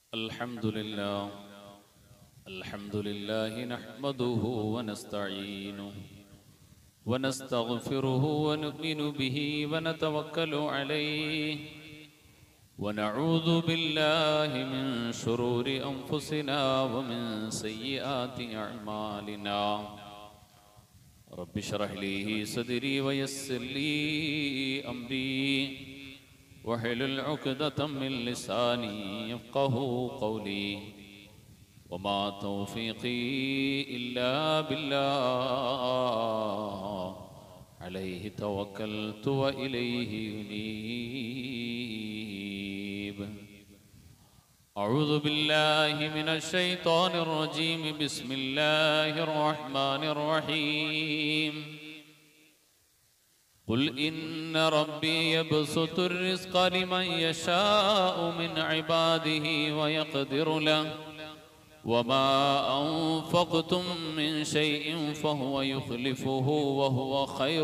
الحمد لله الحمد لله نحمده ونستعينه ونستغفره ونؤمن به ونتوكل عليه ونعوذ بالله من شرور أنفسنا ومن سيئات أعمالنا رب اشرح لي صدري ويسر لي أمري واحلل عقدة من لساني يفقه قولي وما توفيقي إلا بالله عليه توكلت وإليه ينيب أعوذ بالله من الشيطان الرجيم بسم الله الرحمن الرحيم قل إن ربي يبسط الرزق لمن يشاء من عباده ويقدر له وما أنفقتم من شيء فهو يخلفه وهو خير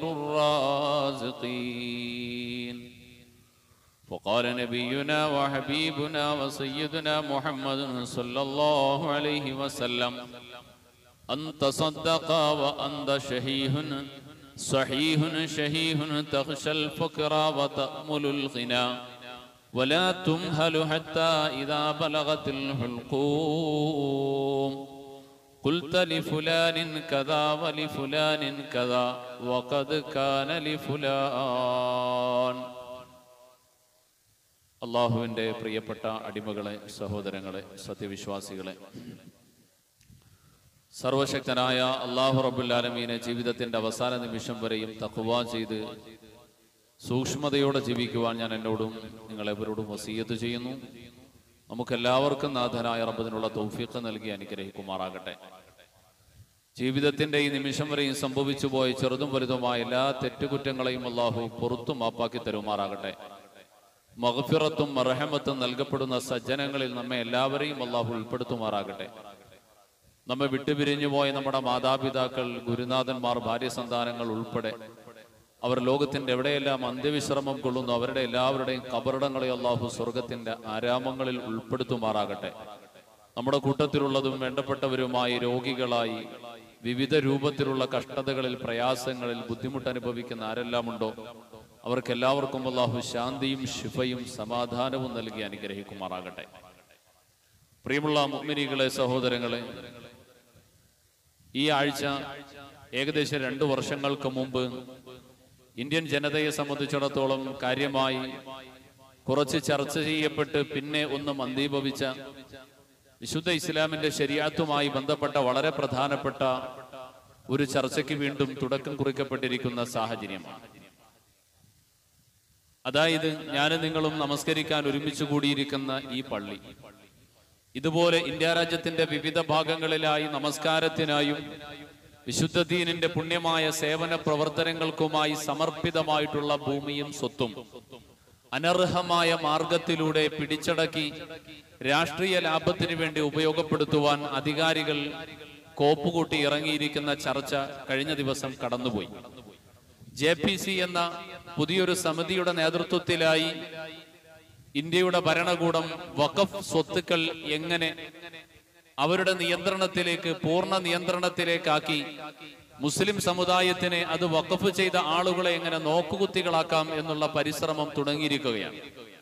الرازقين وقال نبينا وحبيبنا وسيدنا محمد صلى الله عليه وسلم أنت صدق وأنت شهيه صحيح شهيه تخشى الفقر وتأمل الغنى ولا تمهل حتى إذا بلغت الحلقوم قلت لفلان كذا ولفلان كذا وقد كان لفلان അള്ളാഹുവിൻ്റെ പ്രിയപ്പെട്ട അടിമകളെ സഹോദരങ്ങളെ സത്യവിശ്വാസികളെ സർവശക്തനായ അള്ളാഹു റബുല്ലാലമീനെ ജീവിതത്തിന്റെ അവസാന നിമിഷം വരെയും തക്കുവ ചെയ്ത് സൂക്ഷ്മതയോടെ ജീവിക്കുവാൻ ഞാൻ എന്നോടും നിങ്ങളെവരോടും വസീയത്ത് ചെയ്യുന്നു നമുക്കെല്ലാവർക്കും നാഥനായ റബ്ബതിനുള്ള തൗഫീഖ് നൽകി അനുഗ്രഹിക്കുമാറാകട്ടെ ജീവിതത്തിന്റെ ഈ നിമിഷം വരെയും സംഭവിച്ചു പോയ ചെറുതും വലുതുമായ എല്ലാ തെറ്റുകുറ്റങ്ങളെയും അള്ളാഹു പുറത്തു മാപ്പാക്കി തരുമാറാകട്ടെ മഹഫിറത്തും മറഹമത്തും നൽകപ്പെടുന്ന സജ്ജനങ്ങളിൽ നമ്മെ എല്ലാവരെയും അള്ളാഹു ഉൾപ്പെടുത്തുമാറാകട്ടെ നമ്മെ വിട്ടുപിരിഞ്ഞു പോയ നമ്മുടെ മാതാപിതാക്കൾ ഗുരുനാഥന്മാർ ഭാര്യ സന്താനങ്ങൾ ഉൾപ്പെടെ അവർ ലോകത്തിന്റെ എവിടെയെല്ലാം അന്ത്യവിശ്രമം കൊള്ളുന്നു അവരുടെ എല്ലാവരുടെയും കബറിടങ്ങളെ അള്ളാഹു സ്വർഗത്തിന്റെ ആരാമങ്ങളിൽ ഉൾപ്പെടുത്തുമാറാകട്ടെ നമ്മുടെ കൂട്ടത്തിലുള്ളതും വേണ്ടപ്പെട്ടവരുമായി രോഗികളായി വിവിധ രൂപത്തിലുള്ള കഷ്ടതകളിൽ പ്രയാസങ്ങളിൽ ബുദ്ധിമുട്ട് അനുഭവിക്കുന്ന ആരെല്ലാം ഉണ്ടോ അവർക്കെല്ലാവർക്കും അള്ളാഹു ശാന്തിയും ശിഫയും സമാധാനവും നൽകി അനുഗ്രഹിക്കുമാറാകട്ടെ പ്രിയമുള്ള മുഗ്മിനികളെ സഹോദരങ്ങളെ ഈ ആഴ്ച ഏകദേശം രണ്ടു വർഷങ്ങൾക്ക് മുമ്പ് ഇന്ത്യൻ ജനതയെ സംബന്ധിച്ചിടത്തോളം കാര്യമായി കുറച്ച് ചർച്ച ചെയ്യപ്പെട്ട് പിന്നെ ഒന്ന് മന്ദീഭവിച്ച വിശുദ്ധ ഇസ്ലാമിന്റെ ശരിയാത്തുമായി ബന്ധപ്പെട്ട വളരെ പ്രധാനപ്പെട്ട ഒരു ചർച്ചയ്ക്ക് വീണ്ടും തുടക്കം കുറിക്കപ്പെട്ടിരിക്കുന്ന സാഹചര്യമാണ് അതായത് ഞാനും നിങ്ങളും നമസ്കരിക്കാൻ ഒരുമിച്ച് കൂടിയിരിക്കുന്ന ഈ പള്ളി ഇതുപോലെ ഇന്ത്യ രാജ്യത്തിന്റെ വിവിധ ഭാഗങ്ങളിലായി നമസ്കാരത്തിനായും വിശുദ്ധ ദീനിന്റെ പുണ്യമായ സേവന പ്രവർത്തനങ്ങൾക്കുമായി സമർപ്പിതമായിട്ടുള്ള ഭൂമിയും സ്വത്തും അനർഹമായ മാർഗത്തിലൂടെ പിടിച്ചടക്കി രാഷ്ട്രീയ ലാഭത്തിന് വേണ്ടി ഉപയോഗപ്പെടുത്തുവാൻ അധികാരികൾ കോപ്പുകൂട്ടി ഇറങ്ങിയിരിക്കുന്ന ചർച്ച കഴിഞ്ഞ ദിവസം കടന്നുപോയി ജെ പി സി എന്ന പുതിയൊരു സമിതിയുടെ നേതൃത്വത്തിലായി ഇന്ത്യയുടെ ഭരണകൂടം വഖഫ് സ്വത്തുക്കൾ എങ്ങനെ അവരുടെ നിയന്ത്രണത്തിലേക്ക് പൂർണ്ണ നിയന്ത്രണത്തിലേക്കാക്കി മുസ്ലിം സമുദായത്തിനെ അത് വഖഫ് ചെയ്ത ആളുകളെ എങ്ങനെ നോക്കുകുത്തികളാക്കാം എന്നുള്ള പരിശ്രമം തുടങ്ങിയിരിക്കുകയാണ്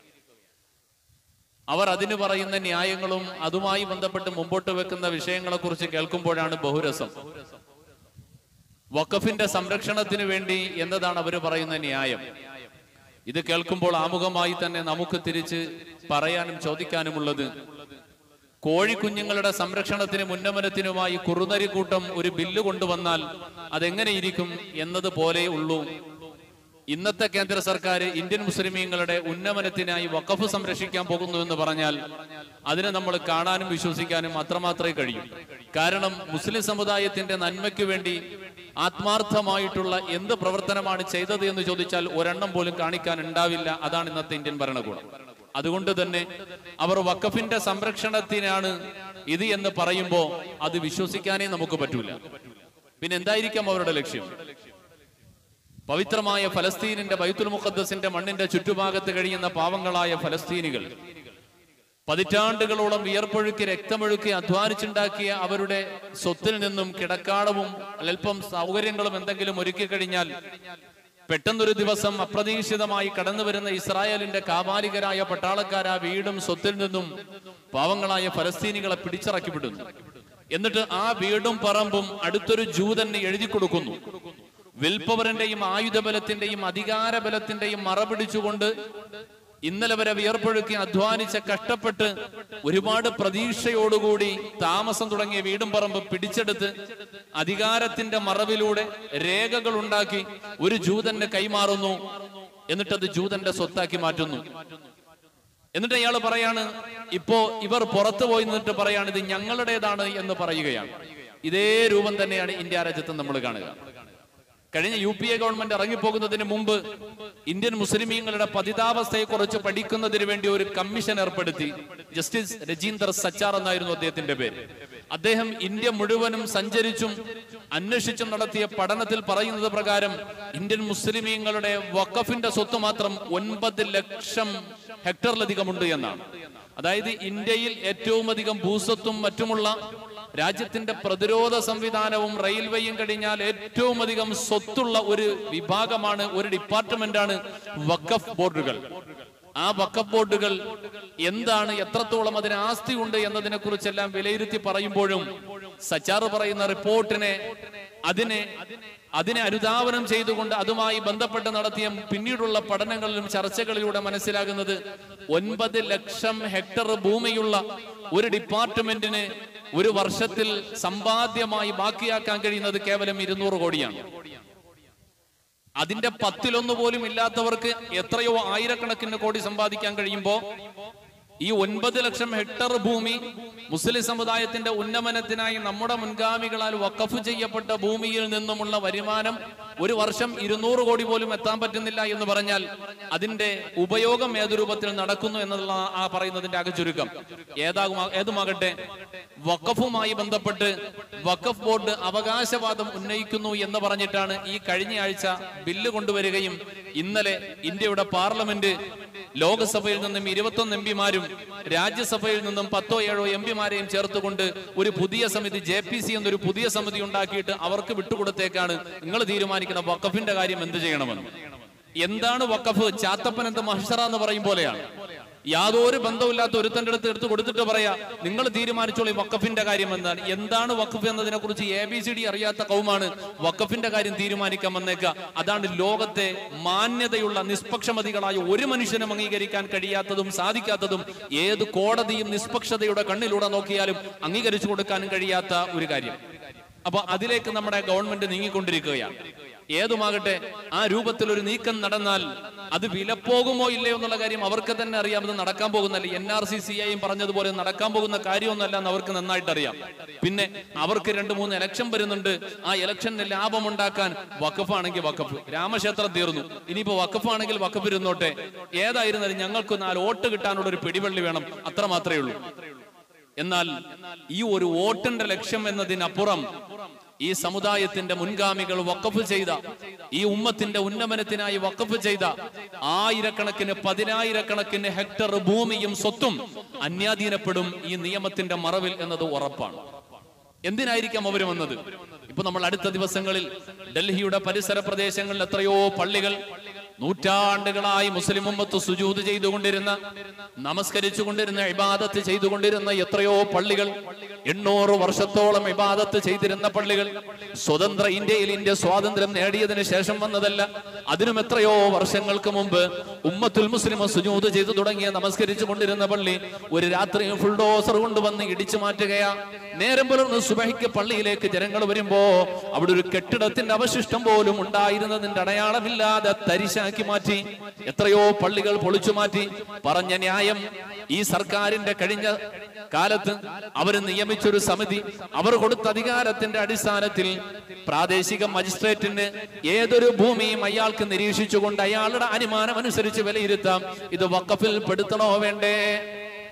അവർ അതിന് പറയുന്ന ന്യായങ്ങളും അതുമായി ബന്ധപ്പെട്ട് മുമ്പോട്ട് വെക്കുന്ന വിഷയങ്ങളെ കുറിച്ച് കേൾക്കുമ്പോഴാണ് ബഹുരസം വഖഫിന്റെ സംരക്ഷണത്തിന് വേണ്ടി എന്നതാണ് അവർ പറയുന്ന ന്യായം ഇത് കേൾക്കുമ്പോൾ ആമുഖമായി തന്നെ നമുക്ക് തിരിച്ച് പറയാനും ചോദിക്കാനുമുള്ളത് കോഴിക്കുഞ്ഞുങ്ങളുടെ സംരക്ഷണത്തിന് മുന്നമനത്തിനുമായി കുറുനരിക്കൂട്ടം ഒരു ബില്ല് കൊണ്ടുവന്നാൽ അതെങ്ങനെയിരിക്കും എന്നതുപോലെ ഉള്ളൂ ഇന്നത്തെ കേന്ദ്ര സർക്കാർ ഇന്ത്യൻ മുസ്ലിമീങ്ങളുടെ ഉന്നമനത്തിനായി വഖഫ് സംരക്ഷിക്കാൻ പോകുന്നു എന്ന് പറഞ്ഞാൽ അതിനെ നമ്മൾ കാണാനും വിശ്വസിക്കാനും അത്രമാത്രമേ കഴിയൂ കാരണം മുസ്ലിം സമുദായത്തിന്റെ നന്മയ്ക്ക് വേണ്ടി ആത്മാർത്ഥമായിട്ടുള്ള എന്ത് പ്രവർത്തനമാണ് ചെയ്തത് എന്ന് ചോദിച്ചാൽ ഒരെണ്ണം പോലും കാണിക്കാൻ ഉണ്ടാവില്ല അതാണ് ഇന്നത്തെ ഇന്ത്യൻ ഭരണകൂടം അതുകൊണ്ട് തന്നെ അവർ വഖഫിന്റെ സംരക്ഷണത്തിനാണ് ഇത് എന്ന് പറയുമ്പോൾ അത് വിശ്വസിക്കാനേ നമുക്ക് പറ്റൂല പിന്നെ എന്തായിരിക്കാം അവരുടെ ലക്ഷ്യം പവിത്രമായ ഫലസ്തീനിന്റെ ബൈത്തുൽ മുഖദ്ദസിന്റെ മണ്ണിന്റെ ചുറ്റുഭാഗത്ത് കഴിയുന്ന പാവങ്ങളായ ഫലസ്തീനികൾ പതിറ്റാണ്ടുകളോളം വിയർപ്പൊഴുക്കി രക്തമൊഴുക്കി അധ്വാനിച്ചുണ്ടാക്കിയ അവരുടെ സ്വത്തിൽ നിന്നും കിടക്കാടവും അല്പം സൗകര്യങ്ങളും എന്തെങ്കിലും ഒരുക്കി കഴിഞ്ഞാൽ പെട്ടെന്നൊരു ദിവസം അപ്രതീക്ഷിതമായി കടന്നു വരുന്ന ഇസ്രായേലിന്റെ കാപാലികരായ പട്ടാളക്കാർ ആ വീടും സ്വത്തിൽ നിന്നും പാവങ്ങളായ ഫലസ്തീനികളെ പിടിച്ചിറക്കി വിടുന്നു എന്നിട്ട് ആ വീടും പറമ്പും അടുത്തൊരു ജൂതന് എഴുതി കൊടുക്കുന്നു വിൽപ്പവറിന്റെയും ആയുധബലത്തിന്റെയും അധികാരബലത്തിന്റെയും മറ പിടിച്ചുകൊണ്ട് ഇന്നലെ വരെ വിയർപ്പൊഴുക്കി അധ്വാനിച്ച കഷ്ടപ്പെട്ട് ഒരുപാട് പ്രതീക്ഷയോടുകൂടി താമസം തുടങ്ങിയ വീടും പറമ്പ് പിടിച്ചെടുത്ത് അധികാരത്തിന്റെ മറവിലൂടെ രേഖകൾ ഉണ്ടാക്കി ഒരു ജൂതന് കൈമാറുന്നു എന്നിട്ടത് ജൂതന്റെ സ്വത്താക്കി മാറ്റുന്നു എന്നിട്ട് അയാൾ പറയാണ് ഇപ്പോ ഇവർ പുറത്തു പോയി നിന്നിട്ട് പറയാണ് ഇത് ഞങ്ങളുടേതാണ് എന്ന് പറയുകയാണ് ഇതേ രൂപം തന്നെയാണ് ഇന്ത്യ രാജ്യത്ത് നമ്മൾ കാണുക കഴിഞ്ഞ യു പി എ ഗവൺമെന്റ് ഇറങ്ങിപ്പോകുന്നതിന് മുമ്പ് ഇന്ത്യൻ മുസ്ലിമീങ്ങളുടെ പതിതാവസ്ഥയെക്കുറിച്ച് പഠിക്കുന്നതിന് വേണ്ടി ഒരു കമ്മീഷൻ ഏർപ്പെടുത്തി ജസ്റ്റിസ് രജീന്ദർ സച്ചാർ എന്നായിരുന്നു അദ്ദേഹത്തിന്റെ പേര് അദ്ദേഹം ഇന്ത്യ മുഴുവനും സഞ്ചരിച്ചും അന്വേഷിച്ചും നടത്തിയ പഠനത്തിൽ പറയുന്നത് പ്രകാരം ഇന്ത്യൻ മുസ്ലിമീങ്ങളുടെ വഖഫിന്റെ സ്വത്ത് മാത്രം ഒൻപത് ലക്ഷം ഹെക്ടറിലധികമുണ്ട് എന്നാണ് അതായത് ഇന്ത്യയിൽ ഏറ്റവും അധികം ഭൂസ്വത്തും മറ്റുമുള്ള രാജ്യത്തിന്റെ പ്രതിരോധ സംവിധാനവും റെയിൽവേയും കഴിഞ്ഞാൽ ഏറ്റവും അധികം സ്വത്തുള്ള ഒരു വിഭാഗമാണ് ഒരു ഡിപ്പാർട്ട്മെന്റാണ് വഖഫ് ബോർഡുകൾ ആ വഖഫ് ബോർഡുകൾ എന്താണ് എത്രത്തോളം അതിന് ആസ്തി ഉണ്ട് എന്നതിനെ കുറിച്ചെല്ലാം വിലയിരുത്തി പറയുമ്പോഴും സച്ചാർ പറയുന്ന റിപ്പോർട്ടിനെ അതിനെ അതിനെ അനുധാവനം ചെയ്തുകൊണ്ട് അതുമായി ബന്ധപ്പെട്ട് നടത്തിയ പിന്നീടുള്ള പഠനങ്ങളിലും ചർച്ചകളിലൂടെ മനസ്സിലാകുന്നത് ഒൻപത് ലക്ഷം ഹെക്ടർ ഭൂമിയുള്ള ഒരു ഡിപ്പാർട്ട്മെന്റിന് ഒരു വർഷത്തിൽ സമ്പാദ്യമായി ബാക്കിയാക്കാൻ കഴിയുന്നത് കേവലം ഇരുന്നൂറ് കോടിയാണ് അതിന്റെ പത്തിലൊന്ന് പോലും ഇല്ലാത്തവർക്ക് എത്രയോ ആയിരക്കണക്കിന് കോടി സമ്പാദിക്കാൻ കഴിയുമ്പോ ഈ ഒൻപത് ലക്ഷം ഹെക്ടർ ഭൂമി മുസ്ലിം സമുദായത്തിന്റെ ഉന്നമനത്തിനായി നമ്മുടെ മുൻഗാമികളാൽ വഖഫ് ചെയ്യപ്പെട്ട ഭൂമിയിൽ നിന്നുമുള്ള വരുമാനം ഒരു വർഷം ഇരുന്നൂറ് കോടി പോലും എത്താൻ പറ്റുന്നില്ല എന്ന് പറഞ്ഞാൽ അതിന്റെ ഉപയോഗം ഏത് രൂപത്തിൽ നടക്കുന്നു എന്നുള്ള ആ പറയുന്നതിന്റെ അക ചുരുക്കം ഏതാകും ഏതുമാകട്ടെ വഖഫുമായി ബന്ധപ്പെട്ട് വഖഫ് ബോർഡ് അവകാശവാദം ഉന്നയിക്കുന്നു എന്ന് പറഞ്ഞിട്ടാണ് ഈ കഴിഞ്ഞ ആഴ്ച ബില്ല് കൊണ്ടുവരികയും ഇന്നലെ ഇന്ത്യയുടെ പാർലമെന്റ് ലോക്സഭയിൽ നിന്നും ഇരുപത്തൊന്ന് എം പിമാരും രാജ്യസഭയിൽ നിന്നും പത്തോ ഏഴോ എം പിമാരെയും ചേർത്തുകൊണ്ട് ഒരു പുതിയ സമിതി ജെ പി സി എന്നൊരു പുതിയ സമിതി ഉണ്ടാക്കിയിട്ട് അവർക്ക് വിട്ടുകൊടുത്തേക്കാണ് നിങ്ങൾ തീരുമാനിക്കുന്ന വഖഫിന്റെ കാര്യം എന്ത് ചെയ്യണമെന്ന് എന്താണ് വഖഫ് ചാത്തപ്പൻ എന്ത് മഹ്ഷറ എന്ന് പറയും പോലെയാണ് യാതൊരു ബന്ധമില്ലാത്ത ഒരുത്തന്റെ അടുത്ത് എടുത്ത് കൊടുത്തിട്ട് പറയാ നിങ്ങൾ തീരുമാനിച്ചോളൂ ഈ വക്കഫിന്റെ കാര്യം എന്താണ് എന്താണ് വഖഫ് എന്നതിനെ കുറിച്ച് എ ബി സി ഡി അറിയാത്ത കൗമാണ് വഖഫിന്റെ കാര്യം തീരുമാനിക്കാൻ വന്നേക്ക അതാണ് ലോകത്തെ മാന്യതയുള്ള നിഷ്പക്ഷമതികളായ ഒരു മനുഷ്യനും അംഗീകരിക്കാൻ കഴിയാത്തതും സാധിക്കാത്തതും ഏത് കോടതിയും നിഷ്പക്ഷതയുടെ കണ്ണിലൂടെ നോക്കിയാലും അംഗീകരിച്ചു കൊടുക്കാനും കഴിയാത്ത ഒരു കാര്യം അപ്പൊ അതിലേക്ക് നമ്മുടെ ഗവൺമെന്റ് നീങ്ങിക്കൊണ്ടിരിക്കുകയാണ് ഏതുമാകട്ടെ ആ രൂപത്തിൽ ഒരു നീക്കം നടന്നാൽ അത് വിലപ്പോകുമോ ഇല്ലയോ എന്നുള്ള കാര്യം അവർക്ക് തന്നെ അറിയാം ഇത് നടക്കാൻ പോകുന്നല്ല എൻ ആർ സി സി ഐയും പറഞ്ഞതുപോലെ നടക്കാൻ പോകുന്ന കാര്യമൊന്നല്ല എന്ന് അവർക്ക് നന്നായിട്ട് അറിയാം പിന്നെ അവർക്ക് രണ്ട് മൂന്ന് ഇലക്ഷൻ വരുന്നുണ്ട് ആ ഇലക്ഷന് ലാഭമുണ്ടാക്കാൻ വക്കഫാണെങ്കിൽ വക്കഫ് രാമക്ഷേത്രം തീർന്നു ഇനിയിപ്പോ വക്കഫാണെങ്കിൽ വക്കഫ് ഇരുന്നോട്ടെ ഏതായിരുന്നാലും ഞങ്ങൾക്ക് നാല് വോട്ട് കിട്ടാനുള്ള ഒരു പിടിവള്ളി വേണം അത്ര മാത്രമേ ഉള്ളൂ എന്നാൽ ഈ ഒരു വോട്ടിന്റെ ലക്ഷ്യം എന്നതിനപ്പുറം ഈ സമുദായത്തിന്റെ മുൻഗാമികൾ വക്കഫ് ചെയ്ത ഈ ഉമ്മത്തിന്റെ ഉന്നമനത്തിനായി വക്കഫ് ചെയ്ത ആയിരക്കണക്കിന് പതിനായിരക്കണക്കിന് ഹെക്ടർ ഭൂമിയും സ്വത്തും അന്യാധീനപ്പെടും ഈ നിയമത്തിന്റെ മറവിൽ എന്നത് ഉറപ്പാണ് എന്തിനായിരിക്കാം അവർ വന്നത് ഇപ്പൊ നമ്മൾ അടുത്ത ദിവസങ്ങളിൽ ഡൽഹിയുടെ പരിസര പ്രദേശങ്ങളിൽ എത്രയോ പള്ളികൾ നൂറ്റാണ്ടുകളായി മുസ്ലിം ഉമ്മത്ത് സുജൂത് ചെയ്തുകൊണ്ടിരുന്ന നമസ്കരിച്ചു കൊണ്ടിരുന്ന ഇബാദത്ത് ചെയ്തുകൊണ്ടിരുന്ന എത്രയോ പള്ളികൾ എണ്ണൂറ് വർഷത്തോളം ഇബാദത്ത് ചെയ്തിരുന്ന പള്ളികൾ സ്വതന്ത്ര ഇന്ത്യയിൽ ഇന്ത്യ സ്വാതന്ത്ര്യം നേടിയതിനു ശേഷം വന്നതല്ല അതിനും എത്രയോ വർഷങ്ങൾക്ക് മുമ്പ് ഉമ്മത്തുൽ മുസ്ലിം സുജൂത് ചെയ്തു തുടങ്ങിയ നമസ്കരിച്ചു കൊണ്ടിരുന്ന പള്ളി ഒരു രാത്രി ഫുൾഡോസർ കൊണ്ടുവന്ന് ഇടിച്ചു മാറ്റുകയാ നേരം പുലർന്ന് സുബഹിക്ക് പള്ളിയിലേക്ക് ജനങ്ങൾ വരുമ്പോ അവിടെ ഒരു കെട്ടിടത്തിന്റെ അവശിഷ്ടം പോലും ഉണ്ടായിരുന്നതിന്റെ അടയാളമില്ലാതെ തരിശാക്കി മാറ്റി എത്രയോ പള്ളികൾ പൊളിച്ചു മാറ്റി പറഞ്ഞ ന്യായം ഈ സർക്കാരിന്റെ കഴിഞ്ഞ കാലത്ത് അവർ നിയമിച്ചൊരു സമിതി അവർ കൊടുത്ത അധികാരത്തിന്റെ അടിസ്ഥാനത്തിൽ പ്രാദേശിക മജിസ്ട്രേറ്റിന് ഏതൊരു ഭൂമിയും അയാൾക്ക് നിരീക്ഷിച്ചുകൊണ്ട് അയാളുടെ അനുമാനം അനുസരിച്ച് വിലയിരുത്താം ഇത് വക്കഫിൽ പെടുത്തണോ വേണ്ടേ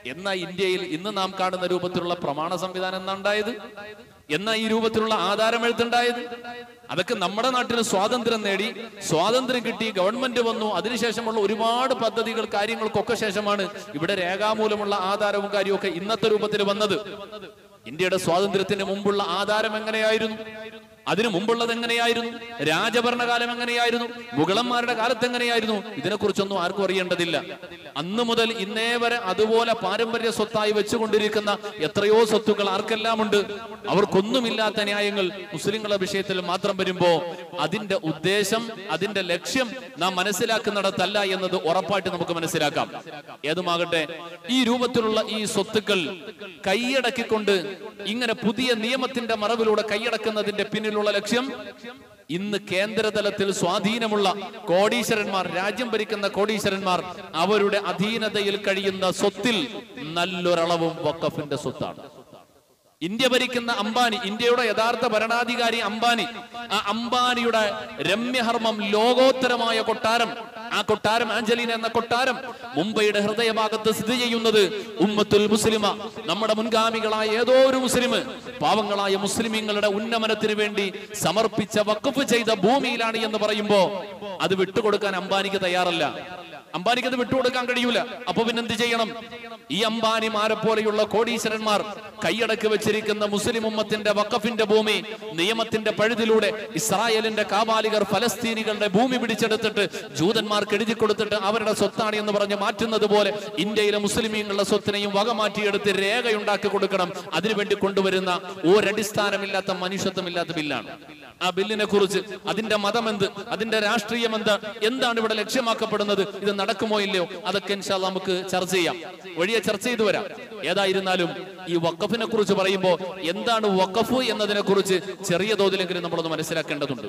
എന്നാ ഇന്ത്യയിൽ ഇന്ന് നാം കാണുന്ന രൂപത്തിലുള്ള പ്രമാണ സംവിധാനം എന്നാ ഉണ്ടായത് എന്നാ ഈ രൂപത്തിലുള്ള ആധാരം എഴുത്തുണ്ടായത് അതൊക്കെ നമ്മുടെ നാട്ടിൽ സ്വാതന്ത്ര്യം നേടി സ്വാതന്ത്ര്യം കിട്ടി ഗവൺമെന്റ് വന്നു അതിനുശേഷമുള്ള ഒരുപാട് പദ്ധതികൾ കാര്യങ്ങൾക്കൊക്കെ ശേഷമാണ് ഇവിടെ രേഖാമൂലമുള്ള ആധാരവും കാര്യവും ഒക്കെ ഇന്നത്തെ രൂപത്തിൽ വന്നത് ഇന്ത്യയുടെ സ്വാതന്ത്ര്യത്തിന് മുമ്പുള്ള ആധാരം എങ്ങനെയായിരുന്നു അതിനു മുമ്പുള്ളത് എങ്ങനെയായിരുന്നു രാജഭരണകാലം എങ്ങനെയായിരുന്നു മുഗളന്മാരുടെ കാലത്ത് എങ്ങനെയായിരുന്നു ഇതിനെക്കുറിച്ചൊന്നും ആർക്കും അറിയേണ്ടതില്ല അന്ന് മുതൽ ഇന്നേ വരെ അതുപോലെ പാരമ്പര്യ സ്വത്തായി വെച്ചുകൊണ്ടിരിക്കുന്ന എത്രയോ സ്വത്തുക്കൾ ആർക്കെല്ലാം ഉണ്ട് അവർക്കൊന്നുമില്ലാത്ത ന്യായങ്ങൾ മുസ്ലിങ്ങളുടെ വിഷയത്തിൽ മാത്രം വരുമ്പോ അതിന്റെ ഉദ്ദേശം അതിന്റെ ലക്ഷ്യം നാം മനസ്സിലാക്കുന്നിടത്തല്ല എന്നത് ഉറപ്പായിട്ട് നമുക്ക് മനസ്സിലാക്കാം ഏതുമാകട്ടെ ഈ രൂപത്തിലുള്ള ഈ സ്വത്തുക്കൾ കൈയടക്കിക്കൊണ്ട് ഇങ്ങനെ പുതിയ നിയമത്തിന്റെ മറവിലൂടെ കൈയടക്കുന്നതിന്റെ പിന്നിലുള്ള ലക്ഷ്യം ഇന്ന് കേന്ദ്രതലത്തിൽ സ്വാധീനമുള്ള കോടീശ്വരന്മാർ രാജ്യം ഭരിക്കുന്ന കോടീശ്വരന്മാർ അവരുടെ അധീനതയിൽ കഴിയുന്ന സ്വത്തിൽ നല്ലൊരളവും വക്കഫിന്റെ സ്വത്താണ് ഇന്ത്യ ഭരിക്കുന്ന അംബാനി ഇന്ത്യയുടെ യഥാർത്ഥ ഭരണാധികാരി അംബാനി ആ അംബാനിയുടെ രമ്യഹർമ്മം ലോകോത്തരമായ കൊട്ടാരം ആ കൊട്ടാരം ആഞ്ചലീന എന്ന കൊട്ടാരം മുംബൈയുടെ ഹൃദയഭാഗത്ത് സ്ഥിതി ചെയ്യുന്നത് ഉമ്മത്തുൽ മുസ്ലിമ നമ്മുടെ മുൻഗാമികളായ ഏതോ ഒരു മുസ്ലിം പാവങ്ങളായ മുസ്ലിമീങ്ങളുടെ ഉന്നമനത്തിന് വേണ്ടി സമർപ്പിച്ച വഖഫ് ചെയ്ത ഭൂമിയിലാണ് എന്ന് പറയുമ്പോ അത് വിട്ടുകൊടുക്കാൻ അംബാനിക്ക് തയ്യാറല്ല അംബാനിക്ക് അത് വിട്ടുകൊടുക്കാൻ കഴിയൂല അപ്പൊ പിന്നെ എന്ത് ചെയ്യണം ഈ അംബാനിമാരെ പോലെയുള്ള കോടീശ്വരന്മാർ കൈയടക്കി വെച്ചിരിക്കുന്ന മുസ്ലിം ഉമ്മത്തിന്റെ വക്കഫിന്റെ ഭൂമി നിയമത്തിന്റെ പഴുതിലൂടെ ഇസ്രായേലിന്റെ കാപാലികർ ഫലസ്തീനികളുടെ ഭൂമി പിടിച്ചെടുത്തിട്ട് ജൂതന്മാർക്ക് എഴുതി കൊടുത്തിട്ട് അവരുടെ സ്വത്താണ് എന്ന് പറഞ്ഞ് മാറ്റുന്നത് പോലെ ഇന്ത്യയിലെ മുസ്ലിമീങ്ങളുടെ സ്വത്തിനെയും വക മാറ്റിയെടുത്ത് രേഖയുണ്ടാക്കി കൊടുക്കണം അതിനുവേണ്ടി കൊണ്ടുവരുന്ന ഒരടിസ്ഥാനമില്ലാത്ത മനുഷ്യത്വമില്ലാത്ത ബില്ലാണ് ആ ബില്ലിനെ കുറിച്ച് അതിന്റെ മതം എന്ത് അതിന്റെ രാഷ്ട്രീയം എന്ത് എന്താണ് ഇവിടെ ലക്ഷ്യമാക്കപ്പെടുന്നത് ഇത് നടക്കുമോ ഇല്ലയോ അതൊക്കെ ഇൻഷാല് നമുക്ക് ചർച്ച ചെയ്യാം വഴിയെ ചർച്ച ചെയ്തു വരാം ഏതായിരുന്നാലും ഈ വക്കഫിനെ കുറിച്ച് പറയുമ്പോൾ എന്താണ് വക്കഫ് എന്നതിനെ കുറിച്ച് ചെറിയ തോതിലെങ്കിലും നമ്മളൊന്ന് മനസ്സിലാക്കേണ്ടതുണ്ട്